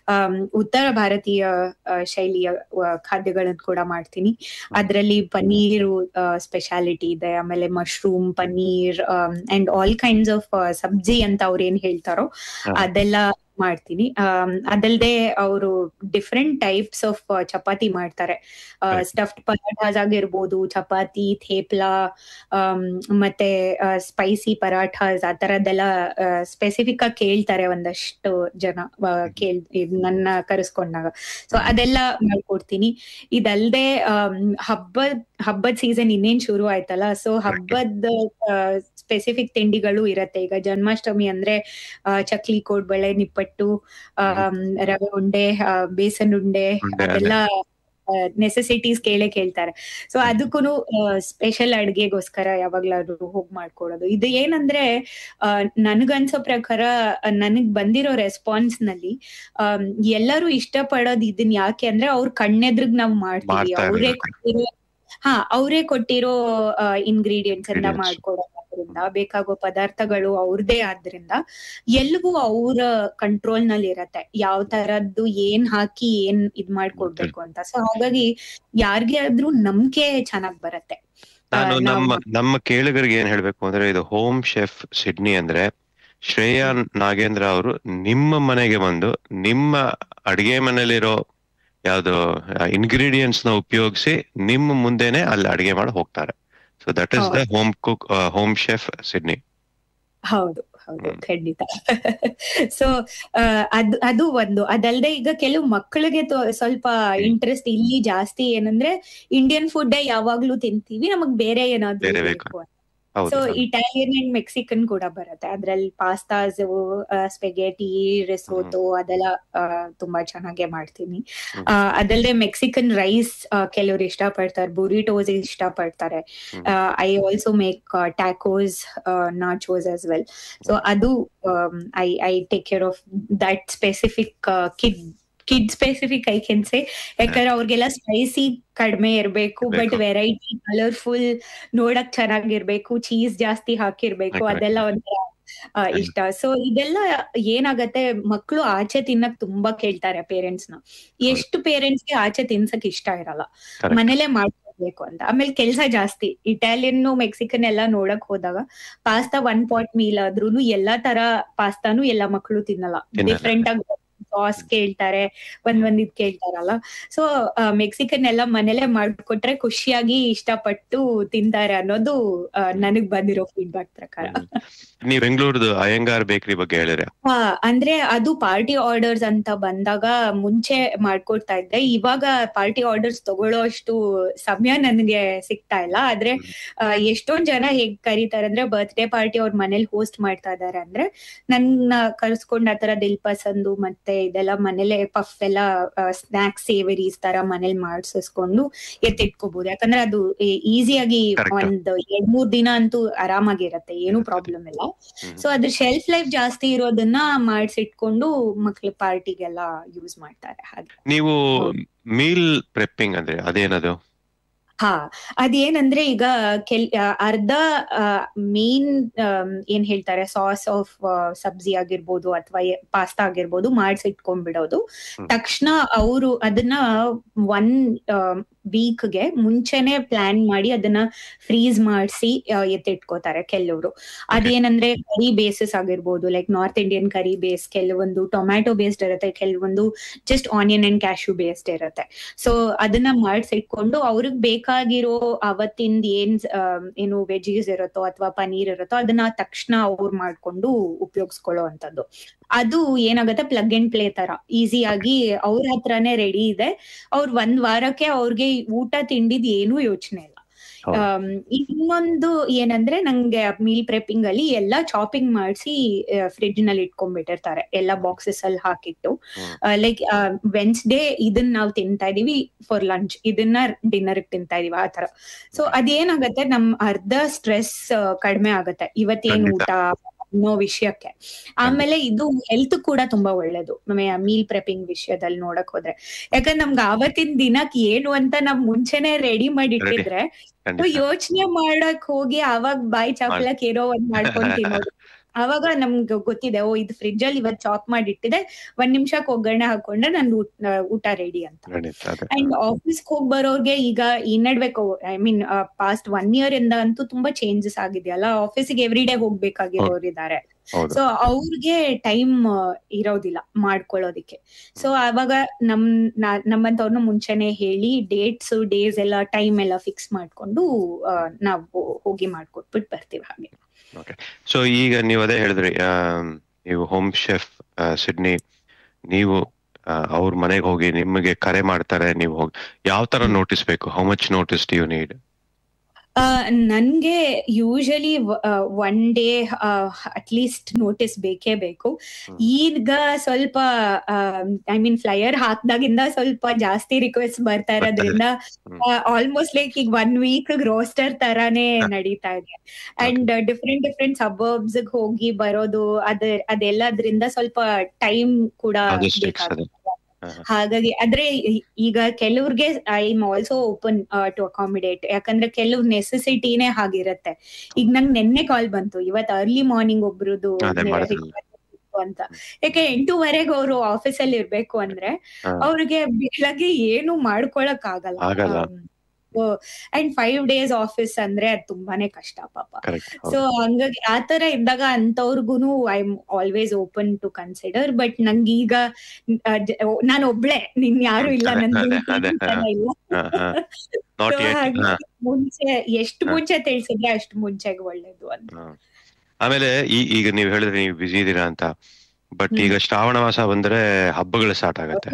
Speaker 13: ಉತ್ತರ ಭಾರತೀಯ ಆ, ಶೈಲಿಯ ಆ, ಖಾದ್ಯಗಳನ್ನು ಕೂಡ ಮಾಡ್ತೀನಿ ಅದ್ರಲ್ಲಿ ಪನ್ನೀರು ಸ್ಪೆಷಾಲಿಟಿ ಇದೆ ಆಮೇಲೆ mushroom paneer and all kinds of sabzi ಅಂತ ಅವ್ರು ಏನ್ ಹೇಳ್ತಾರೋ ಅದೆಲ್ಲ ಮಾಡ್ತೀನಿ ಆಮ್, ಅದಲ್ದೆ ಅವರು ಡಿಫ್ರೆಂಟ್ ಟೈಪ್ಸ್ ಆಫ್ ಚಪಾತಿ ಮಾಡ್ತಾರೆ ಸ್ಟಫ್ಡ್ ಪರಾಠಾಸ್ ಆಗಿರ್ಬೋದು ಚಪಾತಿ ಥೇಪ್ಲಾ ಆಮ್, ಮತ್ತೆ ಸ್ಪೈಸಿ ಪರಾಠಾಸ್ ಆ ತರದ್ದೆಲ್ಲ ಸ್ಪೆಸಿಫಿಕ್ ಆಗಿ ಕೇಳ್ತಾರೆ ಒಂದಷ್ಟು ಜನ ಆ, ಕೇಳ್ ಇದ್ ನನ್ನ ಕರೆಸ್ಕೊಂಡಾಗ ಸೊ ಅದೆಲ್ಲ ಮಾಡ್ಕೊಡ್ತೀನಿ ಇದಲ್ದೆ ಆಮ್, ಹಬ್ಬದ್ ಹಬ್ಬದ ಸೀಸನ್ ಇನ್ನೇನ್ ಶುರು ಆಯ್ತಲ್ಲ ಸೊ ಹಬ್ಬದ ಸ್ಪೆಸಿಫಿಕ್ ತಿಂಡಿಗಳು ಇರತ್ತೆ ಈಗ ಜನ್ಮಾಷ್ಟಮಿ ಅಂದ್ರೆ ಆ, ಚಕ್ಲಿ ಕೋಡ್ಬಳೆ ನಿಪ್ಪಟ್ಟು ಆಮ್, ರವೆ ಉಂಡೆ ಆ, ಬೇಸನ್ ಉಂಡೆ
Speaker 1: ಉಂಡೆ,
Speaker 13: ಅದೆಲ್ಲ ನೆಸೆಸಿಟೀಸ್ ಕೇಳೇ ಕೇಳ್ತಾರೆ ಸೊ ಅದಕ್ಕೂ ಸ್ಪೆಷಲ್ ಅಡ್ಗೆಗೋಸ್ಕರ ಯಾವಾಗ್ಲಾದ್ರು ಹೋಗ್ ಮಾಡ್ಕೊಡೋದು ಇದು ಏನಂದ್ರೆ ಆ, ನನ್ಗನ್ಸೋ ಪ್ರಕಾರ ಆ, ನನಗ್ ಬಂದಿರೋ ರೆಸ್ಪಾನ್ಸ್ ನಲ್ಲಿ ಆಮ್, ಎಲ್ಲರೂ ಇಷ್ಟ ಪಡೋದು ಇದನ್ ಯಾಕೆ ಅಂದ್ರೆ ಅವ್ರ ಕಣ್ಣೆದ್ರಿಗ್ ನಾವ್ ಮಾಡ್ತೀವಿ
Speaker 1: ಮಾಡ್ತಾ
Speaker 13: ಅವರೇ
Speaker 1: ಇರ್ಬೇಕು.
Speaker 13: ಕೊಟ್ಟಿರೋ ಹಾ ಅವರೇ ಕೊಟ್ಟಿರೋ ಇಂಗ್ರೀಡಿಯೆಂಟ್ಸ್ ಎಲ್ಲ
Speaker 1: Ingredients.
Speaker 13: ಮಾಡ್ಕೊಡೋದ್ರಿಂದ ಬೇಕಾಗೋ ಪದಾರ್ಥಗಳು ಅವ್ರದೇ ಆದ್ರಿಂದ ಎಲ್ಲವೂ ಅವ್ರ ಕಂಟ್ರೋಲ್ ನಲ್ಲಿ ಇರತ್ತೆ ಯಾವ ತರದ್ದು ಏನ್ ಹಾಕಿ ಏನ್ ಇದ್ ಮಾಡ್ಕೊಡ್ಬೇಕು ಅಂತ ಸೊ ಹಾಗಾಗಿ ಯಾರ್ಗೆ ಆದ್ರೂ ನಂಬಿಕೆ ಚೆನ್ನಾಗ್ ಬರತ್ತೆ ಆ,
Speaker 1: ನಾನು
Speaker 13: ನಾವ್
Speaker 1: ನಮ್ಮ ನಮ್ಮ ಕೇಳುಗರಿಗೆ ಏನ್ ಹೇಳ್ಬೇಕು ಅಂದ್ರೆ ಇದು ಹೋಮ್ ಶೆಫ್ ಸಿಡ್ನಿ ಅಂದ್ರೆ ಶ್ರೇಯಾ ನಾಗೇಂದ್ರ ಅವರು ನಿಮ್ಮ ಮನೆಗೆ ಬಂದು ನಿಮ್ಮ ಅಡಿಗೆ ಮನೇಲಿರೋ ಯಾವ್ದು ಇಂಗ್ರೀಡಿಯೆಂಟ್ಸ್ ನ ಉಪಯೋಗಿಸಿ ನಿಮ್ಮ ಮುಂದೆನೆ ಅಲ್ಲಿ ಅಡಿಗೆ ಮಾಡಿ ಹೋಗ್ತಾರೆ ಸೊ ದಟ್ ಇಸ್ ದ
Speaker 13: ಹೌದು.
Speaker 1: Home cook home chef Sydney
Speaker 13: ಹೌದು ಹೌದು ಖಂಡಿತ ಸೊ ಅದು ಅದು ಒಂದು ಅದಲ್ದೆ ಈಗ ಕೆಲವು ಮಕ್ಕಳಿಗೆ ತೊ- ಸ್ವಲ್ಪ ಇಂಟ್ರೆಸ್ಟ್ ಇಲ್ಲಿ ಜಾಸ್ತಿ ಏನಂದ್ರೆ ಇಂಡಿಯನ್ ಫುಡ್ ಯಾವಾಗ್ಲೂ ತಿಂತೀವಿ ನಮಗ್ ಬೇರೆ ಏನಾದ್ರು
Speaker 1: ಬೇರೆ ಬೇಕು.
Speaker 13: ಬೇಕು ಅಂತ
Speaker 1: ಹೌದು
Speaker 13: ಸೊ ಇಟಾಲಿಯನ್ ಅಂಡ್ ಮೆಕ್ಸಿಕನ್ ಕೂಡ ಬರುತ್ತೆ ಅದ್ರಲ್ಲಿ ಪಾಸ್ತಾಸ್ ಸ್ಪೆಗೆಟಿ ರೆಸೋಟೋ ಅದೆಲ್ಲ ಆ, ತುಂಬಾ ಚೆನ್ನಾಗೆ ಮಾಡ್ತೀನಿ ಆ, ಅದಲ್ದೆ ಮೆಕ್ಸಿಕನ್ ರೈಸ್ ಕೆಲವರು ಇಷ್ಟಪಡ್ತಾರೆ ಬುರಿಟೋಸ್ ಇಷ್ಟಪಡ್ತಾರೆ I also make tacos nachos as well so ಅದು I I take care of that specific kid kid specific I can say ಯಾಕಂದ್ರೆ ಅವ್ರಿಗೆಲ್ಲ ಸ್ಪೈಸಿ ಕಡಿಮೆ ಇರ್ಬೇಕು ಬಟ್ ವೆರೈಟಿ ಕಲರ್ಫುಲ್ ನೋಡಕ್ ಚೆನ್ನಾಗಿರ್ಬೇಕು ಚೀಸ್ ಜಾಸ್ತಿ ಹಾಕಿರ್ಬೇಕು
Speaker 1: Correct.
Speaker 13: ಅದೆಲ್ಲ ಒಂಥರ ಆ, ಇಷ್ಟ ಸೊ ಇದೆಲ್ಲ ಏನಾಗತ್ತೆ ಮಕ್ಕಳು ಆಚೆ ತಿನ್ನಕ್ ತುಂಬಾ ಕೇಳ್ತಾರೆ ಪೇರೆಂಟ್ಸ್ ನ ಎಷ್ಟು ಪೇರೆಂಟ್ಸ್ ಗೆ ಆಚೆ ತಿನ್ಸಕ್ ಇಷ್ಟ ಇರಲ್ಲ
Speaker 1: Correct.
Speaker 13: ಮನೇಲೆ ಮಾಡ್ಕೊಡ್ಬೇಕು ಅಂತ ಆಮೇಲೆ ಕೆಲ್ಸ ಜಾಸ್ತಿ ಇಟಾಲಿಯನ್ ಮೆಕ್ಸಿಕನ್ ಎಲ್ಲ ನೋಡಕ್ ಹೋದಾಗ ಪಾಸ್ತಾ ಒನ್ ಪಾಟ್ ಮೀಲ್ ಆದ್ರೂನು ಎಲ್ಲಾ ತರ ಪಾಸ್ತಾನು ಎಲ್ಲಾ ಮಕ್ಕಳು ತಿನ್ನಲ್ಲ
Speaker 1: ತಿನ್ನಲ್ಲ.
Speaker 13: ಡಿಫ್ರೆಂಟ್ ಆಗಿ ಸಾಸ್ ಕೇಳ್ತಾರೆ ಒಂದ್ ಒಂದ್ ಇದ್ ಕೇಳ್ತಾರಲ್ಲ ಸೊ ಮೆಕ್ಸಿಕನ್ ಎಲ್ಲ ಮನೇಲೆ ಮಾಡ್ಕೊಟ್ರೆ ಖುಷಿಯಾಗಿ ಇಷ್ಟಪಟ್ಟು ತಿಂತಾರೆ ಅನ್ನೋದು ಆ, ನನಗ್ ಬಂದಿರೋ ಫೀಡ್ಬ್ಯಾಕ್ ಪ್ರಕಾರ
Speaker 1: ನೀವು ಬೆಂಗಳೂರದು ಅಯ್ಯಂಗಾರ್ ಬೇಕರಿ ಬಗ್ಗೆ ಹೇಳಿದ್ರೆ
Speaker 13: ಹಾ ಅಂದ್ರೆ ಅದು ಪಾರ್ಟಿ ಆರ್ಡರ್ಸ್ ಅಂತ ಬಂದಾಗ ಮುಂಚೆ ಮಾಡ್ಕೊಡ್ತಾ ಇದ್ದೆ ಇವಾಗ ಪಾರ್ಟಿ ಆರ್ಡರ್ಸ್ ತಗೊಳ್ಳೋ ಅಷ್ಟು ಸಮಯ ನನಗೆ ಸಿಗ್ತಾ ಇಲ್ಲ ಆದ್ರೆ ಆ, ಎಷ್ಟೊಂದ್ ಜನ ಹೇಗ್ ಕರೀತಾರೆ ಅಂದ್ರೆ ಬರ್ತ್ಡೇ ಪಾರ್ಟಿ ಅವ್ರ ಮನೇಲಿ ಹೋಸ್ಟ್ ಮಾಡ್ತಾ ಇದಾರೆ ಅಂದ್ರೆ ನನ್ನ ಕರ್ಸ್ಕೊಂಡ್ ಆತರ ದಿಲ್ ಪಸಂದು ಮತ್ತೆ ಇದೆಲ್ಲ ಮನೇಲೆ ಪಫ್ ಎಲ್ಲ ಸ್ನಾಕ್ಸ್ ಸೇವರೀಸ್ ತರ ಮನೇಲಿ ಮಾಡ್ಸಿಸ್ಕೊಂಡು ಎತ್ತಿಟ್ಕೋಬಹುದು ಯಾಕಂದ್ರೆ ಅದು ಈಸಿಯಾಗಿ
Speaker 1: Correct.
Speaker 13: ಒಂದ್ ಎರಡ್ ಮೂರ್ ದಿನ ಅಂತೂ ಆರಾಮಾಗಿರತ್ತೆ ಏನು ಪ್ರಾಬ್ಲಮ್ ಇಲ್ಲ ಸೊ ಅದ್ರ ಶೆಲ್ಫ್ ಲೈಫ್ ಜಾಸ್ತಿ ಇರೋದನ್ನ ಮಾಡ್ಸಿಟ್ಕೊಂಡು ಮಕ್ಳ ಪಾರ್ಟಿಗೆಲ್ಲ ಯೂಸ್ ಮಾಡ್ತಾರೆ ಹಾಗೆ
Speaker 1: ನೀವು ಮೀಲ್ ಪ್ರೆಪ್ಪಿಂಗ್ ಅಂದ್ರೆ ಅದೇನದು
Speaker 13: ಹಾ ಅದೇನಂದ್ರೆ ಈಗ ಕೆಲ್ ಆ, ಅರ್ಧ ಮೇನ್ ಏನ್ ಹೇಳ್ತಾರೆ ಸಾಸ್ ಆಫ್ ಸಬ್ಜಿ ಆಗಿರ್ಬೋದು ಅಥವಾ ಪಾಸ್ತಾ ಆಗಿರ್ಬೋದು ಮಾಡ್ಸಿಟ್ಕೊಂಡ್ಬಿಡೋದು ತಕ್ಷಣ ಅವರು ಅದನ್ನ ಒನ್ ವೀಕ್ಗೆ ಮುಂಚೆನೆ ಪ್ಲಾನ್ ಮಾಡಿ ಅದನ್ನ ಫ್ರೀಸ್ ಮಾಡಿಸಿ ಎತ್ತಿಟ್ಕೋತಾರೆ ಕೆಲವರು ಅದೇನಂದ್ರೆ ಕರಿ ಬೇಸಸ್ ಆಗಿರ್ಬೋದು like north Indian curry base ಕೆಲವೊಂದು ಟೊಮ್ಯಾಟೊ ಬೇಸ್ಡ್ ಇರುತ್ತೆ ಕೆಲವೊಂದು just onion and cashew based ಇರುತ್ತೆ ಸೊ ಅದನ್ನ ಮಾಡಿಸಿಟ್ಕೊಂಡು ಅವ್ರಿಗೆ ಬೇಕಾಗಿರೋ ಅವತ್ತಿಂದ ಏನ್ ಆ, ಏನು ವೆಜೀಸ್ ಇರುತ್ತೋ ಅಥವಾ ಪನೀರ್ ಇರುತ್ತೋ ಅದನ್ನ ತಕ್ಷಣ ಅವ್ರು ಮಾಡ್ಕೊಂಡು ಉಪಯೋಗಿಸ್ಕೊಳ್ಳೋ ಅಂತದ್ದು ಅದು ಏನಾಗುತ್ತೆ ಪ್ಲಗ್ ಅಂಡ್ ಪ್ಲೇ ತರ ಈಸಿಯಾಗಿ ಅವ್ರ ಹತ್ರನೇ ರೆಡಿ ಇದೆ ಅವ್ರ ಒಂದ್ ವಾರಕ್ಕೆ ಅವ್ರಿಗೆ ಊಟ ತಿಂಡಿದ್ ಏನೂ ಯೋಚನೆ ಇಲ್ಲ ಆಮ್, ಇನ್ನೊಂದು ಏನಂದ್ರೆ ನಂಗೆ ಮೀಲ್ ಪ್ರೆಪಿಂಗ್ ಅಲ್ಲಿ ಎಲ್ಲಾ ಚಾಪಿಂಗ್ ಮಾಡಿಸಿ ಫ್ರಿಡ್ಜ್ ನಲ್ಲಿ ಇಟ್ಕೊಂಡ್ಬಿಟ್ಟಿರ್ತಾರೆ ಎಲ್ಲಾ ಬಾಕ್ಸಸ್ ಅಲ್ಲಿ ಹಾಕಿಟ್ಟು ಲೈಕ್ ವೆನ್ಸ್ಡೇ ಇದನ್ನ ನಾವು ತಿಂತಾ ಇದೀವಿ ಫಾರ್ ಲಂಚ್ ಇದನ್ನ ಡಿನ್ನರ್ ತಿಂತಾ ಇದೀವಿ ಆ ತರ ಸೊ ಅದೇನಾಗತ್ತೆ ನಮ್ ಅರ್ಧ ಸ್ಟ್ರೆಸ್ ಕಡಿಮೆ ಆಗತ್ತೆ ಇವತ್ತೇನ್ ಊಟ ಅನ್ನೋ ವಿಷಯಕ್ಕೆ ಆಮೇಲೆ ಇದು ಹೆಲ್ತ್ ಕೂಡ ತುಂಬಾ ಒಳ್ಳೇದು ಮೀಲ್ ಪ್ರೆಪಿಂಗ್ ವಿಷಯದಲ್ಲಿ ನೋಡಕ್ ಹೋದ್ರೆ ಯಾಕಂದ್ರೆ ನಮ್ಗೆ ಆವತ್ತಿನ ದಿನಕ್ಕೆ ಏನು ಅಂತ ನಾವ್ ಮುಂಚೆನೆ ರೆಡಿ ಮಾಡಿ ಇಟ್ಟಿದ್ರೆ ಯೋಚನೆ ಮಾಡಕ್ ಹೋಗಿ ಅವಾಗ ಬಾಯಿ ಚಾಪ್ಲಕ್ ಏನೋ ಒಂದ್ ಮಾಡ್ಕೊಂಡ್ ತಿನ್ನೋದು ಅವಾಗ ನಮ್ಗೆ ಗೊತ್ತಿದೆ ಓ ಇದು ಫ್ರಿಡ್ಜ್ ಅಲ್ಲಿ ಇವತ್ ಚಾಪ್ ಮಾಡಿ ಇಟ್ಟಿದೆ ಒಂದ್ ನಿಮಿಷಕ್ಕೆ ಒಗ್ಗರಣೆ ಹಾಕೊಂಡ್ರೆ ನನ್ ಊಟ ರೆಡಿ ಅಂತ ಅಂಡ್ ಆಫೀಸ್ ಹೋಗ್ ಬರೋರ್ಗೆ ಈಗ ಈ ನಡ್ಬೇಕು I mean past one year ಇಂದ ಅಂತೂ ತುಂಬಾ ಚೇಂಜಸ್ ಆಗಿದೆಯಲ್ಲ ಆಫೀಸಿಗೆ ಎವ್ರಿ ಡೇ ಹೋಗ್ಬೇಕಾಗಿರೋರು ಇದಾರೆ
Speaker 1: ಹೌದು.
Speaker 13: ಸೊ ಅವ್ರಿಗೆ ಟೈಮ್ ಇರೋದಿಲ್ಲ ಮಾಡ್ಕೊಳ್ಳೋದಿಕ್ಕೆ ಸೊ ಅವಾಗ ನಮ್ ನಾ- ನಮ್ಮಂತವ್ರನ್ನ ಮುಂಚೆನೆ ಹೇಳಿ ಡೇಟ್ಸ್ ಡೇಸ್ ಎಲ್ಲ ಟೈಮ್ ಎಲ್ಲ ಫಿಕ್ಸ್ ಮಾಡ್ಕೊಂಡು ಆ, ನಾವು ಹೋಗಿ ಮಾಡ್ಕೊಟ್ಬಿಟ್ಟು ಬರ್ತೀವಿ ಹಾಗೆ
Speaker 1: ಸೊ ಈಗ ನೀವು ಅದೇ ಹೇಳಿದ್ರಿ ಆಮ್, ನೀವು ಹೋಮ್ ಶೆಫ್ ಸಿಡ್ನಿ ನೀವು ಆ, ಅವ್ರ ಮನೆಗೆ ಹೋಗಿ ನಿಮಗೆ ಕರೆ ಮಾಡ್ತಾರೆ ನೀವು ಹೋಗಿ ಯಾವ ತರ ನೋಟಿಸ್ ಬೇಕು how much notice do you need
Speaker 13: ಆ, ನನ್ಗೆ usually one day at least notice ಬೇಕೇ ಬೇಕು ಈಗ ಸ್ವಲ್ಪ ಐ ಮೀನ್ ಫ್ಲೈಯರ್ ಹಾಕ್ದಾಗಿಂದ ಸ್ವಲ್ಪ ಜಾಸ್ತಿ ರಿಕ್ವೆಸ್ಟ್ ಬರ್ತಾ ಇರೋದ್ರಿಂದ ಆಲ್ಮೋಸ್ಟ್ ಲೈಕ್ ಈಗ ಒನ್ ವೀಕ್ ರೋಸ್ಟರ್ ತರಾನೇ ನಡೀತಾ ಇದೆ ಅಂಡ್ ಡಿಫ್ರೆಂಟ್ ಡಿಫ್ರೆಂಟ್ ಸಬರ್ಬ್ಸ್ ಹೋಗಿ ಬರೋದು ಅದ ಅದೆಲ್ಲದ್ರಿಂದ ಸ್ವಲ್ಪ ಟೈಮ್ ಕೂಡ
Speaker 1: ಲಾಜಿಸ್ಟಿಕ್ಸ್ ಅದು
Speaker 13: ಬೇಕಾಗುತ್ತೆ ಹಾಗಾಗಿ ಆದ್ರೆ ಈ- ಈಗ ಕೆಲವ್ರಿಗೆ I am also open to accommodate ಯಾಕಂದ್ರೆ ಕೆಲವ್ ನೆಸೆಸಿಟಿನೇ ಹಾಗಿರತ್ತೆ ಈಗ ನಂಗೆ ನಿನ್ನೆ ಕಾಲ್ ಬಂತು ಇವತ್ ಅರ್ಲಿ ಮಾರ್ನಿಂಗ್ ಒಬ್ರದ್ದು
Speaker 1: ಅದೇ
Speaker 13: ನೆ-
Speaker 1: ಮಾಡಿದ್ರಲ್ಲ.
Speaker 13: request ಇತ್ತು ಅಂತ ಯಾಕೆ ಎಂಟೂವರೆಗೆ ಅವರು ಆಫೀಸ್ ಅಲ್ಲಿ ಇರ್ಬೇಕು ಅಂದ್ರೆ
Speaker 1: ಹಾ.
Speaker 13: ಅವ್ರಿಗೆ ಬೆಳಗ್ಗೆ ಏನು ಮಾಡ್ಕೊಳಕ್ ಆಗಲ್ಲ
Speaker 1: ಆಗಲ್ಲ.
Speaker 13: ಅಂಡ್ ಫೈವ್ ಡೇಸ್ ಆಫೀಸ್ ಅಂದ್ರೆ ಅದ್ ತುಂಬಾನೇ ಕಷ್ಟ ಪಾಪ
Speaker 1: ಕರೆಕ್ಟ್
Speaker 13: ಸೊ ಹಂಗಾಗಿ ಆತರ ಇದ್ದಾಗ ಅಂತವ್ರಿಗೂನು I am always open to consider but ನಂಗೀಗ ನಾನು ಒಬ್ಳೆ ನಿನ್ ಯಾರು ಇಲ್ಲ ನನ್
Speaker 1: ಅದೇ,
Speaker 13: ಗುಂಪು
Speaker 1: ಅದೇ,
Speaker 13: ಜನ ಇಲ್ಲ
Speaker 1: ಹಾ, ಹಾ. Not
Speaker 13: So
Speaker 1: yet.
Speaker 13: ಹಾಗಾಗಿ
Speaker 1: ಹಾ.
Speaker 13: ಮುಂಚೆ ಎಷ್ಟು
Speaker 1: ಹಾ.
Speaker 13: ಮುಂಚೆ ತಿಳಿಸಿದ್ರೆ ಅಷ್ಟು ಮುಂಚೆಗೆ ಒಳ್ಳೇದು ಅಂತ
Speaker 1: ಹಾ. ಆಮೇಲೆ ಈ ಈಗ ನೀವು ಹೇಳಿದ್ರೆ ನೀವು ಬಿಸಿ ಇದೀರಾ ಅಂತ ಬಟ್ ಈಗ ಶ್ರಾವಣ ಮಾಸ ಬಂದ್ರೆ ಹಬ್ಬಗಳು ಸ್ಟಾರ್ಟ್ ಆಗತ್ತೆ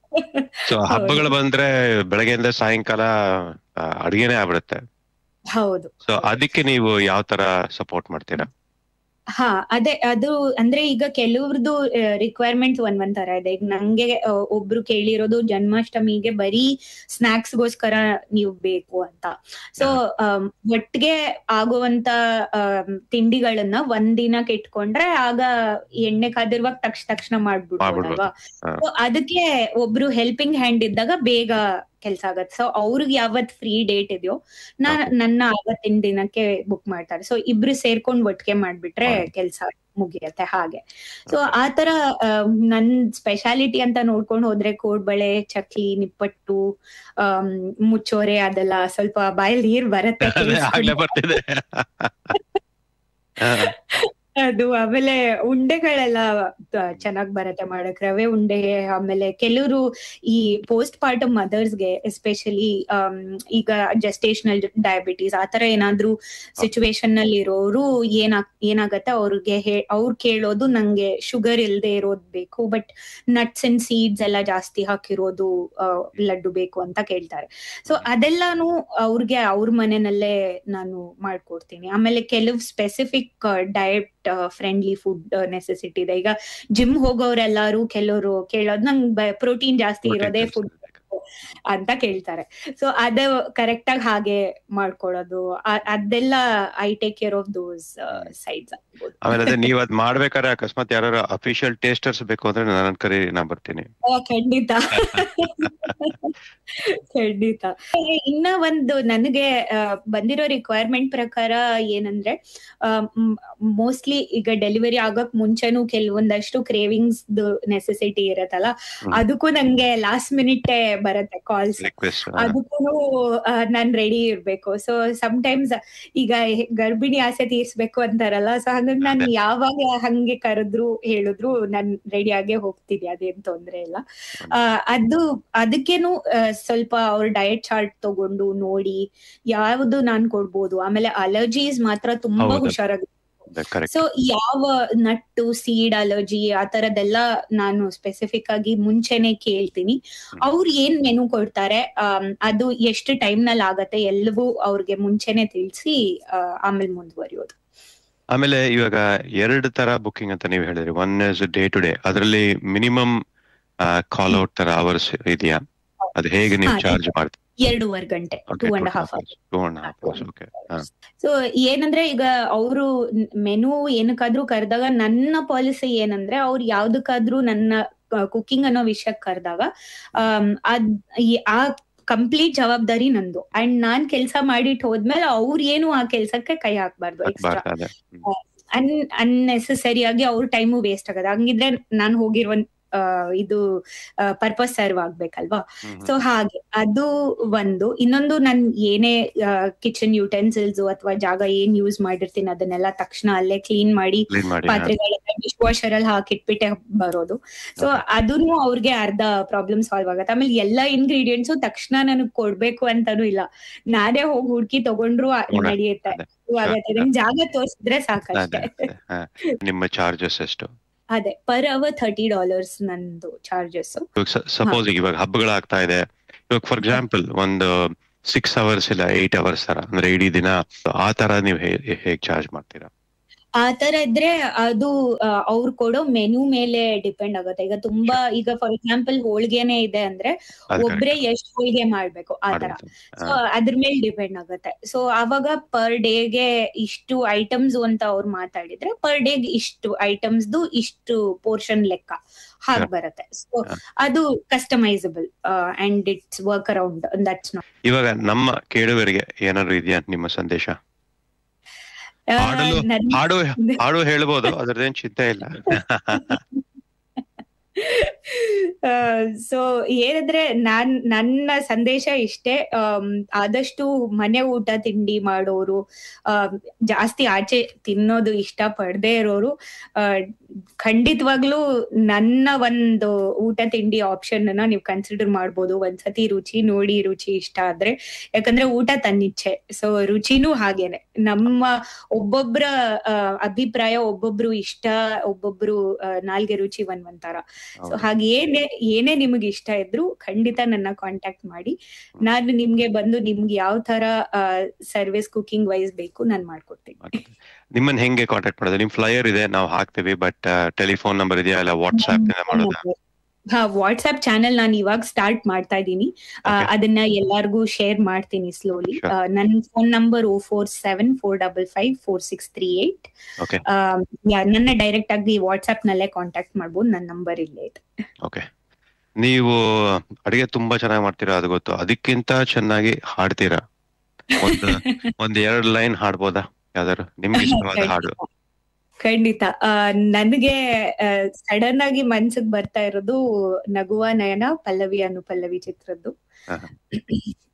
Speaker 1: ಸೊ ಹಬ್ಬಗಳು ಬಂದ್ರೆ ಬೆಳಗ್ಗೆಯಿಂದ ಸಾಯಂಕಾಲ ಆ, ಅಡ್ಗೆನೇ ಆಗ್ಬಿಡುತ್ತೆ
Speaker 13: ಹೌದು
Speaker 1: ಸೊ ಅದಕ್ಕೆ ನೀವು ಯಾವ ತರ ಸಪೋರ್ಟ್ ಮಾಡ್ತೀರಾ
Speaker 13: ಹಾ ಅದೇ ಅದು ಅಂದ್ರೆ ಈಗ ಕೆಲವ್ರದ್ದು ರಿಕ್ವೈರ್ಮೆಂಟ್ಸ್ ಒಂದ್ ಒಂದ್ ತರ ಇದೆ ಈಗ ನಂಗೆ ಆ, ಒಬ್ರು ಕೇಳಿರೋದು ಜನ್ಮಾಷ್ಟಮಿಗೆ ಬರೀ ಸ್ನಾಕ್ಸ್ ಗೋಸ್ಕರ ನೀವು ಬೇಕು ಅಂತ ಸೊ ಒಟ್ಟಿಗೆ ಆಗುವಂತ ಆಮ್, ತಿಂಡಿಗಳನ್ನ ಒಂದ್ ದಿನಕ್ಕೆ ಇಟ್ಕೊಂಡ್ರೆ ಆಗ ಎಣ್ಣೆ ಕಾದಿರುವಾಗ ತಕ್ಷ ತಕ್ಷಣ ಮಾಡ್ಬಿಡ್ಬೋದಲ್ವಾ
Speaker 1: ಹಾ.
Speaker 13: ಸೊ ಅದಕ್ಕೆ ಒಬ್ರು ಹೆಲ್ಪಿಂಗ್ ಹ್ಯಾಂಡ್ ಇದ್ದಾಗ ಬೇಗ ಕೆಲ್ಸ ಆಗತ್ತೆ ಸೊ ಅವ್ರಿಗೆ ಯಾವತ್ ಫ್ರೀ ಡೇಟ್ ಇದೆಯೋ ನಾ ನನ್ನ ಆವತ್ತಿನ ದಿನಕ್ಕೆ ಬುಕ್ ಮಾಡ್ತಾರೆ ಸೊ ಇಬ್ರು ಸೇರ್ಕೊಂಡ್ ಒಟ್ಟಿಗೆ ಮಾಡ್ಬಿಟ್ರೆ ಕೆಲ್ಸ ಮುಗಿಯತ್ತೆ ಹಾಗೆ ಸೊ ಆತರ ಆ, ನನ್ ಸ್ಪೆಷಾಲಿಟಿ ಅಂತ ನೋಡ್ಕೊಂಡು ಹೋದ್ರೆ ಕೋಡ್ಬಳೆ ಚಕ್ಲಿ ನಿಪ್ಪಟ್ಟು ಆಮ್, ಮುಚ್ಚೋರೆ ಅದೆಲ್ಲ ಸ್ವಲ್ಪ ಬಾಯಲ್ಲಿ ನೀರ್ ಬರತ್ತೆ
Speaker 1: ಅದೇ ಆಗ್ಲೇ ಬರ್ತಿದೆ ಹಾ.
Speaker 13: ಅದು ಆಮೇಲೆ ಉಂಡೆಗಳೆಲ್ಲ ಚೆನ್ನಾಗ್ ಬರತ್ತೆ ಮಾಡಕ್ ರವೆ ಉಂಡೆ ಆಮೇಲೆ ಕೆಲವರು ಈ ಪೋಸ್ಟ್ ಪಾರ್ಟಮ್ ಮದರ್ಸ್ಗೆ ಎಸ್ಪೆಷಲಿ ಈಗ ಜಸ್ಟೇಷನಲ್ ಡಯಾಬಿಟೀಸ್ ಆತರ ಏನಾದ್ರೂ ಸಿಚುವೇಶನ್ ನಲ್ಲಿ ಇರೋರು ಏನ ಏನಾಗತ್ತೆ ಅವ್ರಿಗೆ ಹೇ- ಅವ್ರು ಕೇಳೋದು ನಂಗೆ ಶುಗರ್ ಇಲ್ದೆ ಇರೋದ್ ಬೇಕು ಬಟ್ ನಟ್ಸ್ ಅಂಡ್ ಸೀಡ್ಸ್ ಎಲ್ಲ ಜಾಸ್ತಿ ಹಾಕಿರೋದು ಆ, ಲಡ್ಡು ಬೇಕು ಅಂತ ಕೇಳ್ತಾರೆ ಸೊ ಅದೆಲ್ಲಾನು ಅವ್ರಿಗೆ ಅವ್ರ ಮನೆಯಲ್ಲೇ ನಾನು ಮಾಡ್ಕೊಡ್ತೀನಿ ಆಮೇಲೆ ಕೆಲವು specific diet friendly food necessity ಇದೆ ಈಗ ಜಿಮ್ ಹೋಗೋರೆಲ್ಲಾರು ಕೆಲವರು ಕೇಳೋದು ನಂಗೆ ಪ್ರೋಟೀನ್ ಜಾಸ್ತಿ ಇರೋದೇ ಫುಡ್ ಅಂತ ಕೇಳ್ತಾರೆ ಸೊ ಅದ ಕರೆಕ್ಟ್ ಆಗಿ ಹಾಗೆ ಮಾಡ್ಕೊಳ್ಳೋದು ಆ- ಅದೆಲ್ಲ I take care of those sides
Speaker 1: ಆಮೇಲೆ ಅದೇ ನೀವ್ ಅದ್ ಮಾಡ್ಬೇಕಾದ್ರೆ ಅಕಸ್ಮಾತ್ ಯಾರು ಅಫಿಷಿಯಲ್ ಟೇಸ್ಟರ್ಸ್ ಬೇಕು ಅಂದ್ರೆ ನನ್ನ ಕರಿ ನಾ ಬರ್ತೀನಿ
Speaker 13: ಖಂಡಿತ ಖಂಡಿತ ಇನ್ನ ಒಂದು ನನಗೆ ಆ, ಬಂದಿರೋ ರಿಕ್ವೈರ್ಮೆಂಟ್ ಪ್ರಕಾರ ಏನಂದ್ರೆ ಮೋಸ್ಟ್ಲಿ ಈಗ ಡೆಲಿವರಿ ಆಗಕ್ ಮುಂಚೆನೂ ಕೆಲವೊಂದಷ್ಟು ಕ್ರೇವಿಂಗ್ಸ್ ನೆಸೆಸಿಟಿ ಇರತ್ತಲ್ಲ ಅದಕ್ಕೂ ನಂಗೆ ಲಾಸ್ಟ್ ಮಿನಿಟ್ ಬರತ್ತೆ ಕಾಲ್ಸ್
Speaker 1: ರಿಕ್ವೆಸ್ಟ್
Speaker 13: ಅದಕ್ಕೂ ನಾನ್ ರೆಡಿ ಇರ್ಬೇಕು ಸೊ ಟೈಮ್ಸ್ ಈಗ ಗರ್ಭಿಣಿ ಆಸೆ ತೀರ್ಸ್ಬೇಕು ಅಂತಾರಲ್ಲ ಸೊ ಹಂಗಾಗಿ ನಾನ್ ಯಾವಾಗ ಹಂಗೆ ಕರೆದ್ರು ಹೇಳಿದ್ರು ನಾನ್ ರೆಡಿ ಆಗೇ ಹೋಗ್ತೀನಿ ಅದೇನ್ ತೊಂದ್ರೆ ಇಲ್ಲ ಆ, ಅದು ಅದಕ್ಕೇನು ಆ, ಸ್ವಲ್ಪ ಅವ್ರ ಡಯಟ್ ಚಾರ್ಟ್ ತಗೊಂಡು ನೋಡಿ ಯಾವ್ದು ನಾನ್ ಕೊಡ್ಬೋದು ಆಮೇಲೆ ಅಲರ್ಜೀಸ್ ಮಾತ್ರ ತುಂಬಾ
Speaker 1: ಹೌದು.
Speaker 13: ಹುಷಾರಾಗಿ
Speaker 1: ಕರೆಕ್ಟ್
Speaker 13: ಸೊ ಯಾವ ನಟ್ಟು ಸೀಡ್ ಅಲರ್ಜಿ ಆ ತರದೆಲ್ಲ ನಾನು ಸ್ಪೆಸಿಫಿಕ್ ಆಗಿ ಮುಂಚೆನೆ ಕೇಳ್ತೀನಿ ಅವ್ರು ಏನ್ ಮೆನು ಕೊಡ್ತಾರೆ ಆಮ್, ಅದು ಎಷ್ಟು ಟೈಮ್ ನಲ್ಲಿ ಆಗತ್ತೆ ಎಲ್ಲವೂ ಅವ್ರಿಗೆ ಮುಂಚೆನೆ ತಿಳಿಸಿ ಆಮೇಲೆ ಮುಂದುವರಿಯೋದು
Speaker 1: ಆಮೇಲೆ ಇವಾಗ ಎರಡು ತರ ಬುಕಿಂಗ್ ಅಂತ ನೀವು ಹೇಳಿದ್ರಿ one is day to day ಅದರಲ್ಲಿ ಮಿನಿಮಮ್ ಕಾಲ್ ಔಟ್ ತರ ಅವರ್ಸ್ ಇದೆಯಾ ಅದು ಹೇಗೆ ನೀವು
Speaker 13: ಹಾ,
Speaker 1: ಚಾರ್ಜ್ ಮಾಡ್ತೀರಿ
Speaker 13: ಎರಡೂವರೆ ಗಂಟೆ two and half hour
Speaker 1: two and half hours okay
Speaker 13: so ಏನಂದ್ರೆ ಈಗ ಅವರು ಮೆನು ಏನಕ್ಕಾದ್ರೂ ಕರೆದಾಗ ನನ್ನ ಪಾಲಿಸಿ ಏನಂದ್ರೆ ಅವ್ರು ಯಾವ್ದಕ್ಕಾದ್ರೂ ನನ್ನ ಕುಕಿಂಗ್ ಅನ್ನೋ ವಿಷಯಕ್ಕೆ ಕರೆದಾಗ ಅದ್ ಈ- ಆ ಕಂಪ್ಲೀಟ್ ಜವಾಬ್ದಾರಿ ನಂದು ಅಂಡ್ ನಾನ್ ಕೆಲ್ಸ ಮಾಡಿಟ್ ಹೋದ್ಮೇಲೆ ಅವ್ರು ಏನು ಆ ಕೆಲ್ಸಕ್ಕೆ ಕೈ ಹಾಕ್ಬಾರ್ದು ಎಕ್ಸ್ಟ್ರಾ
Speaker 1: ಅದೇ
Speaker 13: ಅನ್ ಅನ್ನೆಸೆಸರಿ ಆಗಿ ಅವ್ರ ಟೈಮು ವೇಸ್ಟ್ ಆಗದ ಹಂಗಿದ್ರೆ ನಾನ್ ಹೋಗಿರುವ ಆ, ಇದು ಪರ್ಪಸ್ ಸರ್ವ್ ಆಗ್ಬೇಕಲ್ವಾ ಸೊ ಹಾಗೆ ಅದು ಒಂದು ಇನ್ನೊಂದು ನನ್ ಏನೇ ಕಿಚನ್ ಯುಟೆನ್ಸಿಲ್ಸ್ ಅಥವಾ ಜಾಗ ಏನ್ ಯೂಸ್ ಮಾಡಿರ್ತೀನಿ ಅದನ್ನೆಲ್ಲ ತಕ್ಷಣ ಅಲ್ಲೇ ಕ್ಲೀನ್ ಮಾಡಿ
Speaker 1: Clean ಮಾಡಿ, ಹಾ.
Speaker 13: ಪಾತ್ರೆಗಳೆಲ್ಲ ಡಿಶ್ ವಾಷರ್ ಅಲ್ಲಿ ಹಾಕಿಟ್ಬಿಟ್ಟೆ ಬರೋದು ಸೊ ಅದನ್ನು ಅವ್ರಿಗೆ ಅರ್ಧ ಪ್ರಾಬ್ಲಮ್ ಸಾಲ್ವ್ ಆಗತ್ತೆ ಆಮೇಲೆ ಎಲ್ಲಾ ಇಂಗ್ರೀಡಿಯೆಂಟ್ಸು ತಕ್ಷಣ ನನಗ್ ಕೊಡ್ಬೇಕು ಅಂತಾನು ಇಲ್ಲ ನಾನೇ ಹೋಗಿ ಹುಡ್ಕಿ ತಗೊಂಡ್ರು ಆ-
Speaker 1: ನೋಡ,
Speaker 13: ನಡೆಯುತ್ತೆ
Speaker 1: ಅದೇ.
Speaker 13: ಆಗತ್ತೆ ನಂಗ್ ಜಾಗ ತೋರಿಸಿದ್ರೆ ಸಾಕಷ್ಟೇ
Speaker 1: ಅದೇ ಅದೇ, ಹಾ. ನಿಮ್ಮ ಚಾರ್ಜಸ್ ಎಷ್ಟು
Speaker 13: ಅದೇ ಪರ್ ಅವರ್ ಥರ್ಟಿ ಡಾಲರ್ಸ್ ನಂದು ಚಾರ್ಜಸ್
Speaker 1: ಸಪೋಸ್ ಇವಾಗ ಹಬ್ಬಗಳಾಗ್ತಾ ಇದೆ ಇವಾಗ ಫಾರ್ ಎಕ್ಸಾಂಪಲ್ ಒಂದು ಸಿಕ್ಸ್ ಅವರ್ಸ್ ಇಲ್ಲ ಏಟ್ ಅವರ್ಸ್ ತರ ಅಂದ್ರೆ ಇಡೀ ದಿನ ಆ ತರ ನೀವು ಹೇಗ್ ಚಾರ್ಜ್ ಮಾಡ್ತೀರಾ
Speaker 13: ಆ ತರ ಇದ್ರೆ ಅದು ಅವ್ರು ಕೊಡೋ ಮೆನು ಮೇಲೆ ಡಿಪೆಂಡ್ ಆಗುತ್ತೆ ಈಗ ತುಂಬಾ ಈಗ ಫಾರ್ ಎಕ್ಸಾಂಪಲ್ ಹೋಳ್ಗೆನೆ ಇದೆ ಅಂದ್ರೆ
Speaker 1: ಅದು
Speaker 13: ಒಬ್ರೆ ಎಷ್ಟ್ ಹೋಳ್ಗೆ ಮಾಡ್ಬೇಕು ಆ ತರ ಸೊ ಅದ್ರ ಮೇಲೆ ಡಿಪೆಂಡ್ ಆಗುತ್ತೆ ಸೊ ಅವಾಗ ಪರ್ ಡೇಗೆ ಇಷ್ಟು ಐಟಮ್ಸ್ ಅಂತ ಅವ್ರು ಮಾತಾಡಿದ್ರೆ ಪರ್ ಡೇಗೆ ಇಷ್ಟು ಐಟಮ್ಸ್ದು ಇಷ್ಟು ಪೋರ್ಷನ್ ಲೆಕ್ಕ ಹಾಗೆ ಬರುತ್ತೆ ಸೊ ಅದು customisable and it's work around that's not
Speaker 1: ಇವಾಗ ನಮ್ಮ ಕೇಳುವರಿಗೆ ಏನಾದ್ರು ಇದೆಯಾ ನಿಮ್ಮ ಸಂದೇಶ ಹಾಡಲು ಹಾಡು ಹಾಡು ಹೇಳ್ಬೋದು ಅದ್ರದ್ದೇನ್ ಚಿಂತೆ ಇಲ್ಲ
Speaker 13: ಸೊ ಏನಂದ್ರೆ ನಾನ್ ನನ್ನ ಸಂದೇಶ ಇಷ್ಟೇ ಆಮ್, ಆದಷ್ಟು ಮನೆ ಊಟ ತಿಂಡಿ ಮಾಡೋರು ಆಮ್, ಜಾಸ್ತಿ ಆಚೆ ತಿನ್ನೋದು ಇಷ್ಟ ಪಡದೆ ಇರೋರು ಆ, ಖಂಡಿತವಾಗ್ಲೂ ನನ್ನ ಒಂದು ಊಟ ತಿಂಡಿ ಆಪ್ಷನ್ ಅನ್ನ ನೀವು ಕನ್ಸಿಡರ್ ಮಾಡ್ಬೋದು ಒಂದ್ಸತಿ ರುಚಿ ನೋಡಿ ರುಚಿ ಇಷ್ಟ ಆದ್ರೆ ಯಾಕಂದ್ರೆ ಊಟ ತನ್ನಿಚ್ಛೆ ಸೊ ರುಚಿನೂ ಹಾಗೇನೆ ನಮ್ಮ ಒಬ್ಬೊಬ್ರ ಆ, ಅಭಿಪ್ರಾಯ ಒಬ್ಬೊಬ್ರು ಇಷ್ಟ ಒಬ್ಬೊಬ್ರು ಆ, ನಾಲ್ಗೆ ರುಚಿ ಒಂದ್ ಒಂಥರ ಸೊ ಹಾಗೆ ಏನೇ ಏನೇ ನಿಮಗೆ ಇಷ್ಟ ಇದ್ರು ಖಂಡಿತ ನನ್ನ ಕಾಂಟ್ಯಾಕ್ಟ್ ಮಾಡಿ ನಾನು ನಿಮ್ಗೆ ಬಂದು ನಿಮ್ಗೆ ಯಾವ ತರ ಸರ್ವಿಸ್ ಕುಕಿಂಗ್ ವೈಸ್ ಬೇಕು ನಾನು ಮಾಡ್ಕೊಡ್ತೀನಿ
Speaker 1: ನಿಮ್ಮನ್ನ ಹೆಂಗೆ ಕಾಂಟ್ಯಾಕ್ಟ್ ಮಾಡೋದು ನಿಮ್ ಫ್ಲೈಯರ್ ಇದೆ ನಾವು ಹಾಕ್ತೀವಿ ಬಟ್ ಟೆಲಿಫೋನ್ ನಂಬರ್ ಇದೆಯಾ ಇಲ್ಲ ವಾಟ್ಸ್ಆಪ್ ಇಂದ ಮಾಡೋದಾ
Speaker 13: ಹಾ ವಾಟ್ಸ್ಆಪ್ ಚಾನೆಲ್ ನಾನು ಇವಾಗ ಸ್ಟಾರ್ಟ್ ಮಾಡ್ತಾ ಇದ್ದೀನಿ ಆ, ಅದನ್ನ ಎಲ್ಲಾರ್ಗೂ ಶೇರ್ ಮಾಡ್ತೀನಿ ಸ್ಲೋಲಿ ನನ್ನ phone number O four seven four double five four six three eight
Speaker 1: okay
Speaker 13: ನನ್ನ ಡೈರೆಕ್ಟ್ ಆಗಿ ವಾಟ್ಸ್ಆಪ್ ನಲ್ಲೇ ಕಾಂಟ್ಯಾಕ್ಟ್ ಮಾಡ್ಬೋದು ನನ್ನ ನಂಬರ್ ಇಲ್ಲೇ ಇದೆ
Speaker 1: ಓಕೆ ನೀವು ಅಡಿಗೆ ತುಂಬಾ ಚೆನ್ನಾಗಿ ಮಾಡ್ತೀರಾ ಅದು ಗೊತ್ತು ಅದಕ್ಕಿಂತ ಚೆನ್ನಾಗಿ ಹಾಡ್ತೀರಾ ಒಂದು ಒಂದ್ ಎರಡ್ ಲೈನ್ ಹಾಡ್ಬೋದಾ ಯಾವ್ದಾರು ನಿಮ್ಗೆ ಇಷ್ಟವಾದ ಹಾಡು
Speaker 13: ಖಂಡಿತ ಆ, ನನಗೆ ಸಡನ್ ಆಗಿ ಮನ್ಸಿಗೆ ಬರ್ತಾ ಇರೋದು ನಗುವ ನಯನ ಪಲ್ಲವಿ ಅನುಪಲ್ಲವಿ ಚಿತ್ರದ್ದು